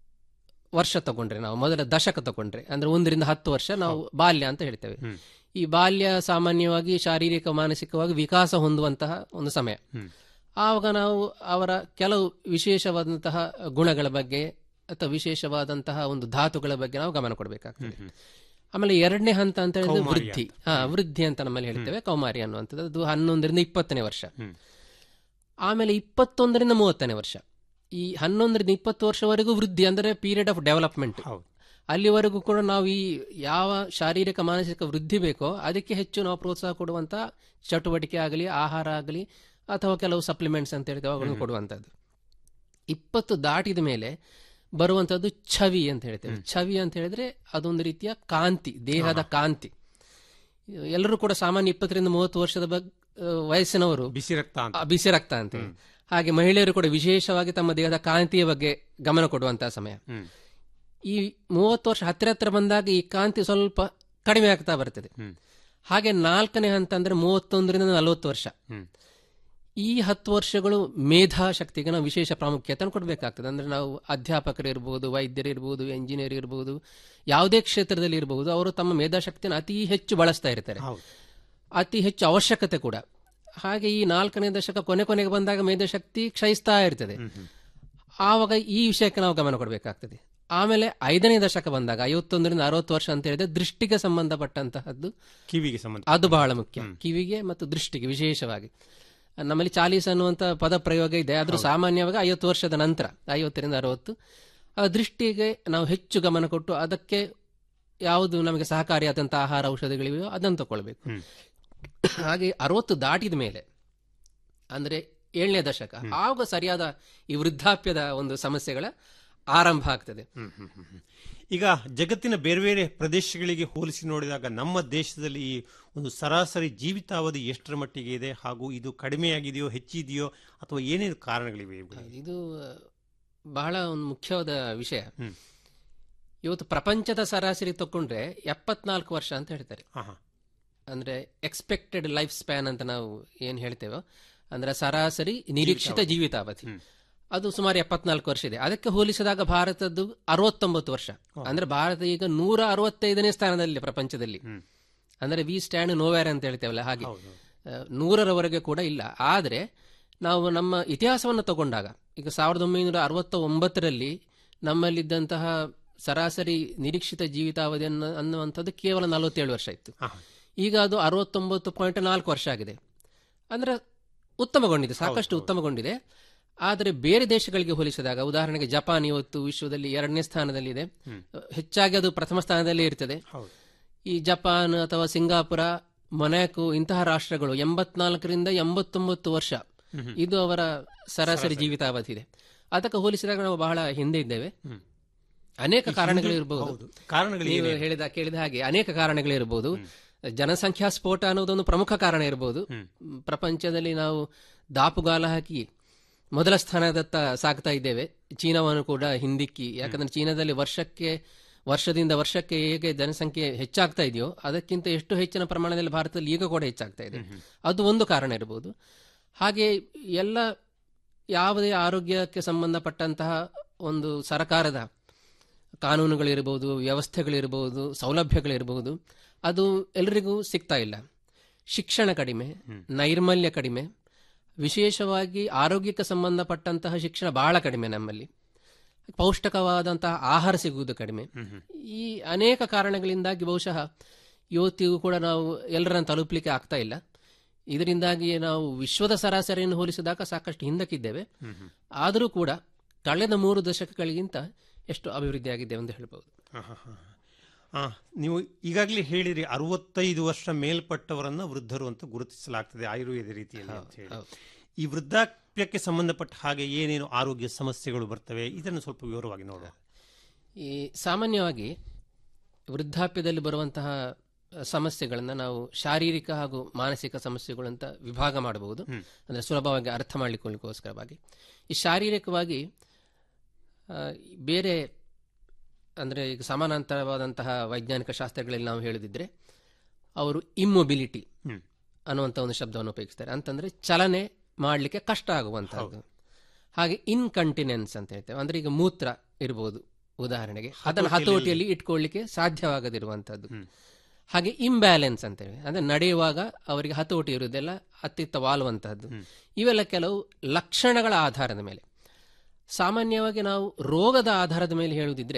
ವರ್ಷ ತಗೊಂಡ್ರೆ ನಾವು ಮೊದಲ ದಶಕ ತಗೊಂಡ್ರೆ ಅಂದ್ರೆ ಒಂದರಿಂದ ಹತ್ತು ವರ್ಷ ನಾವು ಬಾಲ್ಯ ಅಂತ ಹೇಳ್ತೇವೆ ಈ ಬಾಲ್ಯ ಸಾಮಾನ್ಯವಾಗಿ ಶಾರೀರಿಕ ಮಾನಸಿಕವಾಗಿ ವಿಕಾಸ ಹೊಂದುವಂತಹ ಒಂದು ಸಮಯ ಆವಾಗ ನಾವು ಅವರ ಕೆಲವು ವಿಶೇಷವಾದಂತಹ ಗುಣಗಳ ಬಗ್ಗೆ ಅಥವಾ ವಿಶೇಷವಾದಂತಹ ಒಂದು ಧಾತುಗಳ ಬಗ್ಗೆ ನಾವು ಗಮನ ಕೊಡಬೇಕಾಗ್ತದೆ ಆಮೇಲೆ ಎರಡನೇ ಹಂತ ಅಂತ ಹೇಳಿದ್ರೆ ಕೌಮಾರ್ಯ ವೃದ್ಧಿ ಹಾ ವೃದ್ಧಿ ಅಂತ ನಮ್ಮಲ್ಲಿ ಹೇಳ್ತೇವೆ ಕೌಮಾರಿ ಅನ್ನುವಂಥದ್ದು ಅದು ಹನ್ನೊಂದರಿಂದ ಇಪ್ಪತ್ತನೇ ವರ್ಷ ಆಮೇಲೆ ಇಪ್ಪತ್ತೊಂದರಿಂದ ಮೂವತ್ತನೇ ವರ್ಷ ಈ ಹನ್ನೊಂದರಿಂದ ಇಪ್ಪತ್ತು ವರ್ಷವರೆಗೂ ವೃದ್ಧಿ ಅಂದರೆ ಪೀರಿಯಡ್ ಆಫ್ ಡೆವಲಪ್ಮೆಂಟ್ ಅಲ್ಲಿವರೆಗೂ ಕೂಡ ನಾವು ಈ ಯಾವ ಶಾರೀರಿಕ ಮಾನಸಿಕ ವೃದ್ಧಿ ಬೇಕೋ ಅದಕ್ಕೆ ಹೆಚ್ಚು ನಾವು ಪ್ರೋತ್ಸಾಹ ಕೊಡುವಂತ ಚಟುವಟಿಕೆ ಆಗಲಿ ಆಹಾರ ಆಗಲಿ ಅಥವಾ ಕೆಲವು ಸಪ್ಲಿಮೆಂಟ್ಸ್ ಅಂತ ಹೇಳ್ತೇವೆ ಅವುಗಳನ್ನು ಕೊಡುವಂಥದ್ದು ಇಪ್ಪತ್ತು ದಾಟಿದ ಮೇಲೆ ಬರುವಂಥದ್ದು ಛವಿ ಅಂತ ಹೇಳ್ತೇವೆ ಛವಿ ಅಂತ ಹೇಳಿದ್ರೆ ಅದೊಂದು ರೀತಿಯ ಕಾಂತಿ ದೇಹದ ಕಾಂತಿ ಎಲ್ಲರೂ ಕೂಡ ಸಾಮಾನ್ಯ ಇಪ್ಪತ್ತರಿಂದ ಮೂವತ್ತು ವರ್ಷದ ಬಗ್ ಆ, ವಯಸ್ಸಿನವರು ಬಿಸಿ ರಕ್ತ ಅಂತ ಆ, ಬಿಸಿ ರಕ್ತ ಅಂತ ಹಾಗೆ ಮಹಿಳೆಯರು ಕೂಡ ವಿಶೇಷವಾಗಿ ತಮ್ಮ ದೇಹದ ಕಾಂತಿಯ ಬಗ್ಗೆ ಗಮನ ಕೊಡುವಂತಹ ಸಮಯ ಈ ಮೂವತ್ತು ವರ್ಷ ಹತ್ತಿರ ಹತ್ತಿರ ಬಂದಾಗ ಈ ಕಾಂತಿ ಸ್ವಲ್ಪ ಕಡಿಮೆ ಆಗ್ತಾ ಬರ್ತದೆ ಹಾಗೆ ನಾಲ್ಕನೇ ಹಂತ ಅಂದ್ರೆ ಮೂವತ್ತೊಂದರಿಂದ ನಲವತ್ತು ವರ್ಷ ಈ ಹತ್ತು ವರ್ಷಗಳು ಮೇಧಾಶಕ್ತಿಗೆ ನಾವು ವಿಶೇಷ ಪ್ರಾಮುಖ್ಯತೆಯನ್ನು ಕೊಡಬೇಕಾಗ್ತದೆ ಅಂದ್ರೆ ನಾವು ಅಧ್ಯಾಪಕರು ಇರ್ಬೋದು ವೈದ್ಯರು ಇರ್ಬೋದು ಎಂಜಿನಿಯರ್ ಇರ್ಬೋದು ಯಾವುದೇ ಕ್ಷೇತ್ರದಲ್ಲಿ ಇರಬಹುದು ಅವರು ತಮ್ಮ ಮೇಧಾಶಕ್ತಿಯನ್ನು ಅತಿ ಹೆಚ್ಚು ಬಳಸ್ತಾ ಇರ್ತಾರೆ ಅತಿ ಹೆಚ್ಚು ಅವಶ್ಯಕತೆ ಕೂಡ ಹಾಗೆ ಈ ನಾಲ್ಕನೇ ದಶಕ ಕೊನೆ ಕೊನೆಗೆ ಬಂದಾಗ ಮೇಧಾಶಕ್ತಿ ಕ್ಷಯಿಸ್ತಾ ಇರ್ತದೆ ಆವಾಗ ಈ ವಿಷಯಕ್ಕೆ ನಾವು ಗಮನ ಕೊಡಬೇಕಾಗ್ತದೆ ಆಮೇಲೆ ಐದನೇ ದಶಕ ಬಂದಾಗ ಐವತ್ತೊಂದರಿಂದ ಅರವತ್ತು ವರ್ಷ ಅಂತ ಹೇಳಿದ್ರೆ ದೃಷ್ಟಿಗೆ ಸಂಬಂಧಪಟ್ಟಂತಹದ್ದು ಕಿವಿಗೆ ಸಂಬಂಧ ಅದು ಬಹಳ ಮುಖ್ಯ ಕಿವಿಗೆ ಮತ್ತು ದೃಷ್ಟಿಗೆ ವಿಶೇಷವಾಗಿ ನಮ್ಮಲ್ಲಿ ಚಾಲೀಸ್ ಅನ್ನುವಂತ ಪದ ಪ್ರಯೋಗ ಇದೆ ಆದ್ರೂ ಸಾಮಾನ್ಯವಾಗಿ ಐವತ್ತು ವರ್ಷದ ನಂತರ ಐವತ್ತರಿಂದ ಅರವತ್ತು ಆ ದೃಷ್ಟಿಗೆ ನಾವು ಹೆಚ್ಚು ಗಮನ ಕೊಟ್ಟು ಅದಕ್ಕೆ ಯಾವುದು ನಮಗೆ ಸಹಕಾರಿಯಾದಂತಹ ಆಹಾರ ಔಷಧಿಗಳಿವೆಯೋ ಅದನ್ನು ತಗೊಳ್ಬೇಕು ಹಾಗೆ ಅರವತ್ತು ದಾಟಿದ ಮೇಲೆ ಅಂದ್ರೆ ಏಳನೇ ದಶಕ ಆವಾಗ ಸರಿಯಾದ ಈ ವೃದ್ಧಾಪ್ಯದ ಒಂದು ಸಮಸ್ಯೆಗಳ ಆರಂಭ ಆಗ್ತದೆ ಈಗ ಜಗತ್ತಿನ ಬೇರೆ ಬೇರೆ ಪ್ರದೇಶಗಳಿಗೆ ಹೋಲಿಸಿ ನೋಡಿದಾಗ ನಮ್ಮ ದೇಶದಲ್ಲಿ ಈ ಒಂದು ಸರಾಸರಿ ಜೀವಿತಾವಧಿ ಎಷ್ಟರ ಮಟ್ಟಿಗೆ ಇದೆ ಹಾಗೂ ಇದು ಕಡಿಮೆಯಾಗಿದೆಯೋ ಹೆಚ್ಚಿದೆಯೋ ಅಥವಾ ಏನೇನು ಕಾರಣಗಳಿವೆ ಇವುಗಳಿಗೆ? ಇದು ಬಹಳ ಒಂದು ಮುಖ್ಯವಾದ ವಿಷಯ ಇವತ್ತು ಪ್ರಪಂಚದ ಸರಾಸರಿ ತಕೊಂಡ್ರೆ ಎಪ್ಪತ್ನಾಲ್ಕು ವರ್ಷ ಅಂತ ಹೇಳ್ತಾರೆ ಅಂದ್ರೆ ಎಕ್ಸ್ಪೆಕ್ಟೆಡ್ ಲೈಫ್ ಸ್ಪ್ಯಾನ್ ಅಂತ ನಾವು ಏನ್ ಹೇಳ್ತೇವೋ ಅಂದ್ರೆ ಸರಾಸರಿ ನಿರೀಕ್ಷಿತ ಜೀವಿತಾವಧಿ ಅದು ಸುಮಾರು ಎಪ್ಪತ್ನಾಲ್ಕು ವರ್ಷ ಇದೆ ಅದಕ್ಕೆ ಹೋಲಿಸಿದಾಗ ಭಾರತದ್ದು ಅರವತ್ತೊಂಬತ್ತು ವರ್ಷ ಅಂದ್ರೆ ಭಾರತ ಈಗ ನೂರ ಅರವತ್ತೈದನೇ ಸ್ಥಾನದಲ್ಲಿ ಪ್ರಪಂಚದಲ್ಲಿ ಅಂದ್ರೆ ವಿ ಸ್ಟ್ಯಾಂಡ್ ನೋವೇರ್ ಅಂತ ಹೇಳ್ತೇವಲ್ಲ ಹಾಗೆ ಆ, ನೂರರವರೆಗೆ ಕೂಡ ಇಲ್ಲ ಆದ್ರೆ ನಾವು ನಮ್ಮ ಇತಿಹಾಸವನ್ನು ತಗೊಂಡಾಗ ಈಗ ಸಾವಿರದ ಒಂಬೈನೂರ ಅರವತ್ತ ಒಂಬತ್ತರಲ್ಲಿ ನಮ್ಮಲ್ಲಿದ್ದಂತಹ ಸರಾಸರಿ ನಿರೀಕ್ಷಿತ ಜೀವಿತಾವಧಿ ಅನ್ನೋ ಅನ್ನುವಂಥದ್ದು ಕೇವಲ ನಲವತ್ತೇಳು ವರ್ಷ ಇತ್ತು ಈಗ ಅದು ಅರವತ್ತೊಂಬತ್ತು ಪಾಯಿಂಟ್ ನಾಲ್ಕು ವರ್ಷ ಆಗಿದೆ ಅಂದ್ರೆ ಉತ್ತಮಗೊಂಡಿದೆ ಸಾಕಷ್ಟು ಉತ್ತಮಗೊಂಡಿದೆ ಆದರೆ ಬೇರೆ ದೇಶಗಳಿಗೆ ಹೋಲಿಸಿದಾಗ ಉದಾಹರಣೆಗೆ ಜಪಾನ್ ಇವತ್ತು ವಿಶ್ವದಲ್ಲಿ ಎರಡನೇ ಸ್ಥಾನದಲ್ಲಿದೆ ಹೆಚ್ಚಾಗಿ ಅದು ಪ್ರಥಮ ಸ್ಥಾನದಲ್ಲಿ ಇರ್ತದೆ ಈ ಜಪಾನ್ ಅಥವಾ ಸಿಂಗಾಪುರ ಮೊನಾಕೋ ಇಂತಹ ರಾಷ್ಟ್ರಗಳು ಎಂಬತ್ನಾಲ್ಕರಿಂದ ಎಂಬತ್ತೊಂಬತ್ತು ವರ್ಷ ಇದು ಅವರ ಸರಾಸರಿ ಜೀವಿತಾವಧಿ ಇದೆ ಅದಕ್ಕೆ ಹೋಲಿಸಿದಾಗ ನಾವು ಬಹಳ ಹಿಂದೆ ಇದ್ದೇವೆ ಅನೇಕ ಈ ಕಾರಣಗಳಿರಬಹುದು ಹೌದು. ಕಾರಣಗಳು ನೀವು ಏನೇನು? ಹೇಳಿದ ಕೇಳಿದ ಹಾಗೆ ಅನೇಕ ಕಾರಣಗಳಿರಬಹುದು ಜನಸಂಖ್ಯಾ ಸ್ಫೋಟ ಅನ್ನೋದೊಂದು ಪ್ರಮುಖ ಕಾರಣ ಇರಬಹುದು ಪ್ರಪಂಚದಲ್ಲಿ ನಾವು ದಾಪುಗಾಲ ಹಾಕಿ ಮೊದಲ ಸ್ಥಾನದತ್ತ ಸಾಗ್ತಾ ಇದ್ದೇವೆ ಚೀನಾವನ್ನು ಕೂಡ ಹಿಂದಿಕ್ಕಿ ಯಾಕಂದ್ರೆ ಚೀನಾದಲ್ಲಿ ವರ್ಷಕ್ಕೆ ವರ್ಷದಿಂದ ವರ್ಷಕ್ಕೆ ಹೇಗೆ ಜನಸಂಖ್ಯೆ ಹೆಚ್ಚಾಗ್ತಾ ಇದೆಯೋ ಅದಕ್ಕಿಂತ ಎಷ್ಟು ಹೆಚ್ಚಿನ ಪ್ರಮಾಣದಲ್ಲಿ ಭಾರತದಲ್ಲಿ ಈಗ ಕೂಡ ಹೆಚ್ಚಾಗ್ತಾ ಇದೆ ಅದು ಒಂದು ಕಾರಣ ಇರಬಹುದು ಹಾಗೆ ಎಲ್ಲ ಯಾವುದೇ ಆರೋಗ್ಯಕ್ಕೆ ಸಂಬಂಧಪಟ್ಟಂತಹ ಒಂದು ಸರ್ಕಾರದ ಕಾನೂನುಗಳಿರ್ಬೋದು ವ್ಯವಸ್ಥೆಗಳಿರ್ಬೋದು ಸೌಲಭ್ಯಗಳಿರ್ಬೋದು ಅದು ಎಲ್ಲರಿಗೂ ಸಿಗ್ತಾ ಇಲ್ಲ ಶಿಕ್ಷಣ ಕಡಿಮೆ ನೈರ್ಮಲ್ಯ ಕಡಿಮೆ ವಿಶೇಷವಾಗಿ ಆರೋಗ್ಯಕ್ಕೆ ಸಂಬಂಧಪಟ್ಟಂತಹ ಶಿಕ್ಷಣ ಬಹಳ ಕಡಿಮೆ ನಮ್ಮಲ್ಲಿ ಪೌಷ್ಟಿಕವಾದಂತಹ ಆಹಾರ ಸಿಗುವುದು ಕಡಿಮೆ ಈ ಅನೇಕ ಕಾರಣಗಳಿಂದಾಗಿ ಬಹುಶಃ ಇವತ್ತಿಗೂ ಕೂಡ ನಾವು ಎಲ್ಲರನ್ನು ತಲುಪಲಿಕ್ಕೆ ಆಗ್ತಾ ಇಲ್ಲ ಇದರಿಂದಾಗಿ ನಾವು ವಿಶ್ವದ ಸರಾಸರಿಯನ್ನು ಹೋಲಿಸಿದಾಗ ಸಾಕಷ್ಟು ಹಿಂದಕ್ಕಿದ್ದೇವೆ ಆದರೂ ಕೂಡ ಕಳೆದ ಮೂರು ದಶಕಗಳಿಗಿಂತ ಎಷ್ಟು ಅಭಿವೃದ್ಧಿ ಆಗಿದ್ದೇವೆ ಎಂದು ಹೇಳ್ಬೋದು ಆ, ನೀವು ಈಗಾಗಲೇ ಹೇಳಿರಿ ಅರವತ್ತೈದು ವರ್ಷ ಮೇಲ್ಪಟ್ಟವರನ್ನ ವೃದ್ಧರು ಅಂತ ಗುರುತಿಸಲಾಗ್ತದೆ ಆಯುರ್ವೇದ ರೀತಿಯಲ್ಲಿ ಅಂತ ಹೇಳಿ ಈ ವೃದ್ಧಾಪ್ಯಕ್ಕೆ ಸಂಬಂಧಪಟ್ಟ ಹಾಗೆ ಏನೇನು ಆರೋಗ್ಯ ಸಮಸ್ಯೆಗಳು ಬರ್ತವೆ ಇದನ್ನು ಸ್ವಲ್ಪ ವಿವರವಾಗಿ ನೋಡುವ ಈ ಸಾಮಾನ್ಯವಾಗಿ ವೃದ್ಧಾಪ್ಯದಲ್ಲಿ ಬರುವಂತಹ ಸಮಸ್ಯೆಗಳನ್ನು ನಾವು ಶಾರೀರಿಕ ಹಾಗೂ ಮಾನಸಿಕ ಸಮಸ್ಯೆಗಳು ಅಂತ ವಿಭಾಗ ಮಾಡಬಹುದು ಅಂದರೆ ಸುಲಭವಾಗಿ ಅರ್ಥ ಮಾಡಿಕೊಳ್ಳಿಕ್ಕೋಸ್ಕರವಾಗಿ ಈ ಶಾರೀರಿಕವಾಗಿ ಆ, ಬೇರೆ ಅಂದರೆ ಈಗ ಸಮಾನಾಂತರವಾದಂತಹ ವೈಜ್ಞಾನಿಕ ಶಾಸ್ತ್ರಗಳಲ್ಲಿ ನಾವು ಹೇಳಿದಿದ್ರೆ ಅವರು ಇಮ್ಮೊಬಿಲಿಟಿ ಅನ್ನುವಂಥ ಒಂದು ಶಬ್ದವನ್ನು ಉಪಯೋಗಿಸ್ತಾರೆ ಅಂತಂದ್ರೆ ಚಲನೆ ಮಾಡಲಿಕ್ಕೆ ಕಷ್ಟ ಆಗುವಂತಹದ್ದು ಹಾಗೆ ಇನ್ಕಂಟಿನೆನ್ಸ್ ಅಂತ ಹೇಳ್ತೇವೆ ಅಂದ್ರೆ ಈಗ ಮೂತ್ರ ಇರಬಹುದು ಉದಾಹರಣೆಗೆ ಅದನ್ನು ಹತೋಟಿಯಲ್ಲಿ- ಹತೋಟಿಯಲ್ಲಿ ಇಟ್ಕೊಳ್ಳಿಕ್ಕೆ ಸಾಧ್ಯವಾಗದಿರುವಂತಹದ್ದು ಹಾಗೆ ಇಂಬ್ಯಾಲೆನ್ಸ್ ಅಂತೇವೆ ಅಂದ್ರೆ ನಡೆಯುವಾಗ ಅವರಿಗೆ ಹತೋಟಿ ಇರುವುದೆಲ್ಲ ಅತ್ತಿತ್ತ ವಾಲುವಂತಹದ್ದು ಇವೆಲ್ಲ ಕೆಲವು ಲಕ್ಷಣಗಳ ಆಧಾರದ ಮೇಲೆ ಸಾಮಾನ್ಯವಾಗಿ ನಾವು ರೋಗದ ಆಧಾರದ ಮೇಲೆ ಹೇಳುವುದಿದ್ರೆ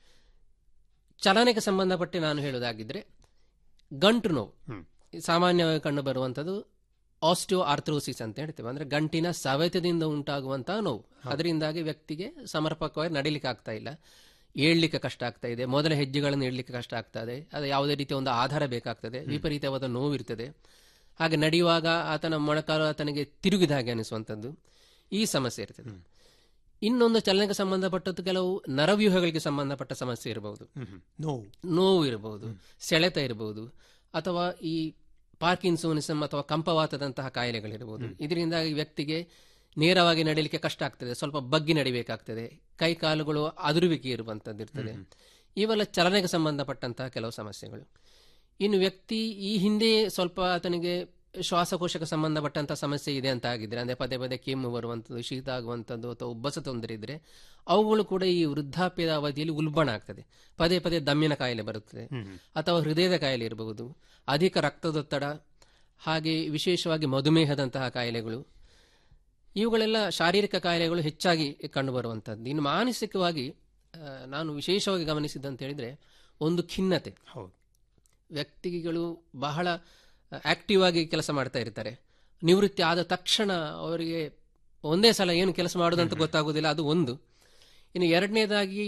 ಚಲನೆಗೆ ಸಂಬಂಧಪಟ್ಟು ನಾನು ಹೇಳುವುದಾಗಿದ್ರೆ ಗಂಟು ನೋವು ಸಾಮಾನ್ಯವಾಗಿ ಕಂಡು ಬರುವಂಥದ್ದು ಆಸ್ಟಿಯೋ ಆರ್ಥ್ರೋಸಿಸ್ ಅಂತ ಹೇಳ್ತೇವೆ ಅಂದ್ರೆ ಗಂಟಿನ ಸವೆತದಿಂದ ಉಂಟಾಗುವಂತಹ ನೋವು ಅದರಿಂದಾಗಿ ವ್ಯಕ್ತಿಗೆ ಸಮರ್ಪಕವಾಗಿ ನಡಿಲಿಕ್ಕೆ ಆಗ್ತಾ ಇಲ್ಲ ಏಳ್ಲಿಕ್ಕೆ ಕಷ್ಟ ಆಗ್ತಾ ಇದೆ ಮೊದಲ ಹೆಜ್ಜೆಗಳನ್ನು ಇಡ್ಲಿಕ್ಕೆ ಕಷ್ಟ ಆಗ್ತದೆ ಅದು ಯಾವುದೇ ರೀತಿಯ ಒಂದು ಆಧಾರ ಬೇಕಾಗ್ತದೆ ವಿಪರೀತವಾದ ನೋವು ಇರ್ತದೆ ಹಾಗೆ ನಡೆಯುವಾಗ ಆತನ ಮೊಣಕಾಲು ಆತನಿಗೆ ತಿರುಗಿದ ಹಾಗೆ ಅನಿಸುವಂಥದ್ದು ಈ ಸಮಸ್ಯೆ ಇರ್ತದೆ ಇನ್ನೊಂದು ಚಲನೆಗೆ ಸಂಬಂಧಪಟ್ಟದ್ದು ಕೆಲವು ನರವ್ಯೂಹಗಳಿಗೆ ಸಂಬಂಧಪಟ್ಟ ಸಮಸ್ಯೆ ಇರಬಹುದು ನೋವು ನೋವು ಇರಬಹುದು ಸೆಳೆತ ಇರಬಹುದು ಅಥವಾ ಈ ಪಾರ್ಕಿನ್ಸೋನಿಸಮ್ ಅಥವಾ ಕಂಪವಾತದಂತಹ ಕಾಯಿಲೆಗಳಿರಬಹುದು ಇದರಿಂದಾಗಿ ವ್ಯಕ್ತಿಗೆ ನೇರವಾಗಿ ನಡೀಲಿಕ್ಕೆ ಕಷ್ಟ ಆಗ್ತದೆ ಸ್ವಲ್ಪ ಬಗ್ಗಿ ನಡಿಬೇಕಾಗ್ತದೆ ಕೈ ಕಾಲುಗಳು ಅದುರುವಿಕೆ ಇರುವಂತದ್ದು ಇರ್ತದೆ ಇವೆಲ್ಲ ಚಲನೆಗೆ ಸಂಬಂಧಪಟ್ಟಂತಹ ಕೆಲವು ಸಮಸ್ಯೆಗಳು ಇನ್ನು ವ್ಯಕ್ತಿ ಈ ಹಿಂದೆ ಸ್ವಲ್ಪ ಆತನಿಗೆ ಶ್ವಾಸಕೋಶಕ್ಕೆ ಸಂಬಂಧಪಟ್ಟಂತಹ ಸಮಸ್ಯೆ ಇದೆ ಅಂತ ಆಗಿದ್ರೆ ಅಂದ್ರೆ ಪದೇ ಪದೇ ಕೆಮ್ಮು ಬರುವಂಥದ್ದು ಶೀತ ಆಗುವಂಥದ್ದು ಅಥವಾ ಉಬ್ಬಸ ತೊಂದರೆ ಇದ್ರೆ ಅವುಗಳು ಕೂಡ ಈ ವೃದ್ಧಾಪ್ಯದ ಅವಧಿಯಲ್ಲಿ ಉಲ್ಬಣ ಆಗ್ತದೆ ಪದೇ ಪದೇ ದಮ್ಮಿನ ಕಾಯಿಲೆ ಬರುತ್ತದೆ ಅಥವಾ ಹೃದಯದ ಕಾಯಿಲೆ ಇರಬಹುದು ಅಧಿಕ ರಕ್ತದೊತ್ತಡ ಹಾಗೆ ವಿಶೇಷವಾಗಿ ಮಧುಮೇಹದಂತಹ ಕಾಯಿಲೆಗಳು ಇವುಗಳೆಲ್ಲ ಶಾರೀರಿಕ ಕಾಯಿಲೆಗಳು ಹೆಚ್ಚಾಗಿ ಕಂಡುಬರುವಂಥದ್ದು ಇನ್ನು ಮಾನಸಿಕವಾಗಿ ಆ, ನಾನು ವಿಶೇಷವಾಗಿ ಗಮನಿಸಿದ್ದಂತ ಹೇಳಿದ್ರೆ ಒಂದು ಖಿನ್ನತೆ ವ್ಯಕ್ತಿಗಳು ಬಹಳ ಆಕ್ಟಿವ್ ಆಗಿ ಕೆಲಸ ಮಾಡ್ತಾ ಇರ್ತಾರೆ ನಿವೃತ್ತಿ ಆದ ತಕ್ಷಣ ಅವರಿಗೆ ಒಂದೇ ಸಲ ಏನು ಕೆಲಸ ಮಾಡೋದಂತ ಗೊತ್ತಾಗೋದಿಲ್ಲ ಅದು ಒಂದು ಇನ್ನು ಎರಡನೇದಾಗಿ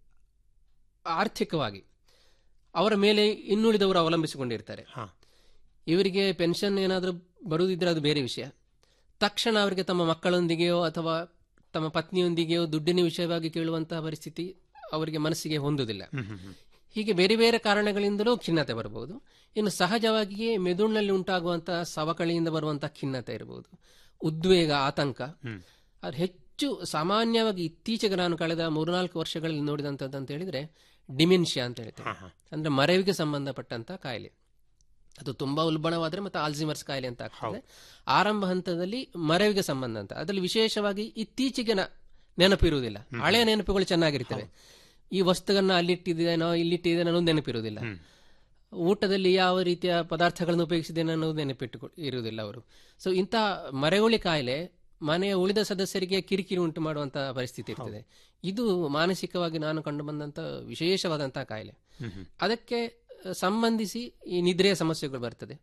ಆರ್ಥಿಕವಾಗಿ ಅವರ ಮೇಲೆ ಇನ್ನುಳಿದವರು ಅವಲಂಬಿಸಿಕೊಂಡಿರ್ತಾರೆ ಇವರಿಗೆ ಪೆನ್ಷನ್ ಏನಾದರೂ ಬರುವುದಿದ್ರೆ ಅದು ಬೇರೆ ವಿಷಯ ತಕ್ಷಣ ಅವರಿಗೆ ತಮ್ಮ ಮಕ್ಕಳೊಂದಿಗೆಯೋ ಅಥವಾ ತಮ್ಮ ಪತ್ನಿಯೊಂದಿಗೆಯೋ ದುಡ್ಡಿನ ವಿಷಯವಾಗಿ ಕೇಳುವಂತಹ ಪರಿಸ್ಥಿತಿ ಅವರಿಗೆ ಮನಸ್ಸಿಗೆ ಹೊಂದುವುದಿಲ್ಲ ಹೀಗೆ ಬೇರೆ ಬೇರೆ ಕಾರಣಗಳಿಂದಲೂ ಖಿನ್ನತೆ ಬರಬಹುದು ಇನ್ನು ಸಹಜವಾಗಿಯೇ ಮೆದುಳಿನಲ್ಲಿ ಉಂಟಾಗುವಂತಹ ಸವಕಳಿಯಿಂದ ಬರುವಂತಹ ಖಿನ್ನತೆ ಇರಬಹುದು ಉದ್ವೇಗ ಆತಂಕ ಅದು ಹೆಚ್ಚು ಸಾಮಾನ್ಯವಾಗಿ ಇತ್ತೀಚೆಗೆ ನಾನು ಕಳೆದ ಮೂರ್ನಾಲ್ಕು ವರ್ಷಗಳಲ್ಲಿ ನೋಡಿದಂಥದ್ದು ಅಂತ ಹೇಳಿದ್ರೆ ಡಿಮೆನ್ಷಿಯಾ ಅಂತ ಹೇಳ್ತೇವೆ ಅಂದ್ರೆ ಮರೆವಿಗೆ ಸಂಬಂಧಪಟ್ಟಂತ ಕಾಯಿಲೆ ಅದು ತುಂಬಾ ಉಲ್ಬಣವಾದ್ರೆ ಮತ್ತೆ ಆಲ್ಝಿಮರ್ಸ್ ಕಾಯಿಲೆ ಅಂತ ಆಗ್ತದೆ ಆರಂಭ ಹಂತದಲ್ಲಿ ಮರೆವಿಗೆ ಸಂಬಂಧ ಅಂತ ಅದರಲ್ಲಿ ವಿಶೇಷವಾಗಿ ಇತ್ತೀಚೆಗೆ ನ- ನೆನಪು ಇರುವುದಿಲ್ಲ ಹಳೆಯ ನೆನಪುಗಳು ಚೆನ್ನಾಗಿರ್ತವೆ ಈ ವಸ್ತುಗಳನ್ನ ಅಲ್ಲಿಟ್ಟಿದ್ದೇನೋ ಇಲ್ಲಿಟ್ಟಿದ್ದೇನೋ ಅನ್ನೋದು ನೆನಪಿರುವುದಿಲ್ಲ ಊಟದಲ್ಲಿ ಯಾವ ರೀತಿಯ ಪದಾರ್ಥಗಳನ್ನು ಉಪಯೋಗಿಸಿದ್ದೇನೆ ಅನ್ನೋದು ನೆನಪಿಟ್ಟು ಇರುವುದಿಲ್ಲ ಅವರು ಸೊ ಇಂತಹ ಮರೆಗುಳಿ ಕಾಯಿಲೆ ಮನೆಯ ಉಳಿದ ಸದಸ್ಯರಿಗೆ ಕಿರಿಕಿರಿ ಉಂಟು ಮಾಡುವಂತಹ ಪರಿಸ್ಥಿತಿ ಇರ್ತದೆ ಇದು ಮಾನಸಿಕವಾಗಿ ನಾನು ಕಂಡು ಬಂದಂತ ವಿಶೇಷವಾದಂತಹ ಕಾಯಿಲೆ ಅದಕ್ಕೆ ಅಹ್, ಸಂಬಂಧಿಸಿ ಈ ನಿದ್ರೆಯ ಸಮಸ್ಯೆಗಳು ಬರ್ತದೆ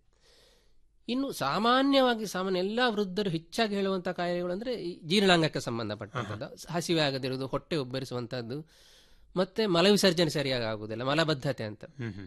ಇನ್ನು ಸಾಮಾನ್ಯವಾಗಿ ಸಾಮಾನ್ಯ ಎಲ್ಲಾ ವೃದ್ಧರು ಹೆಚ್ಚಾಗಿ ಹೇಳುವಂತಹ ಕಾಯಿಲೆಗಳು ಅಂದ್ರೆ ಈ ಜೀರ್ಣಾಂಗಕ್ಕೆ ಸಂಬಂಧಪಟ್ಟಂಥದ್ದು ಹಸಿವೆ ಆಗದಿರುವುದು ಹೊಟ್ಟೆ ಉಬ್ಬರಿಸುವಂತಹದ್ದು ಮತ್ತೆ ಮಲವಿಸರ್ಜನೆ ಸರಿಯಾಗಿ ಆಗುವುದಿಲ್ಲ ಮಲಬದ್ಧತೆ ಅಂತ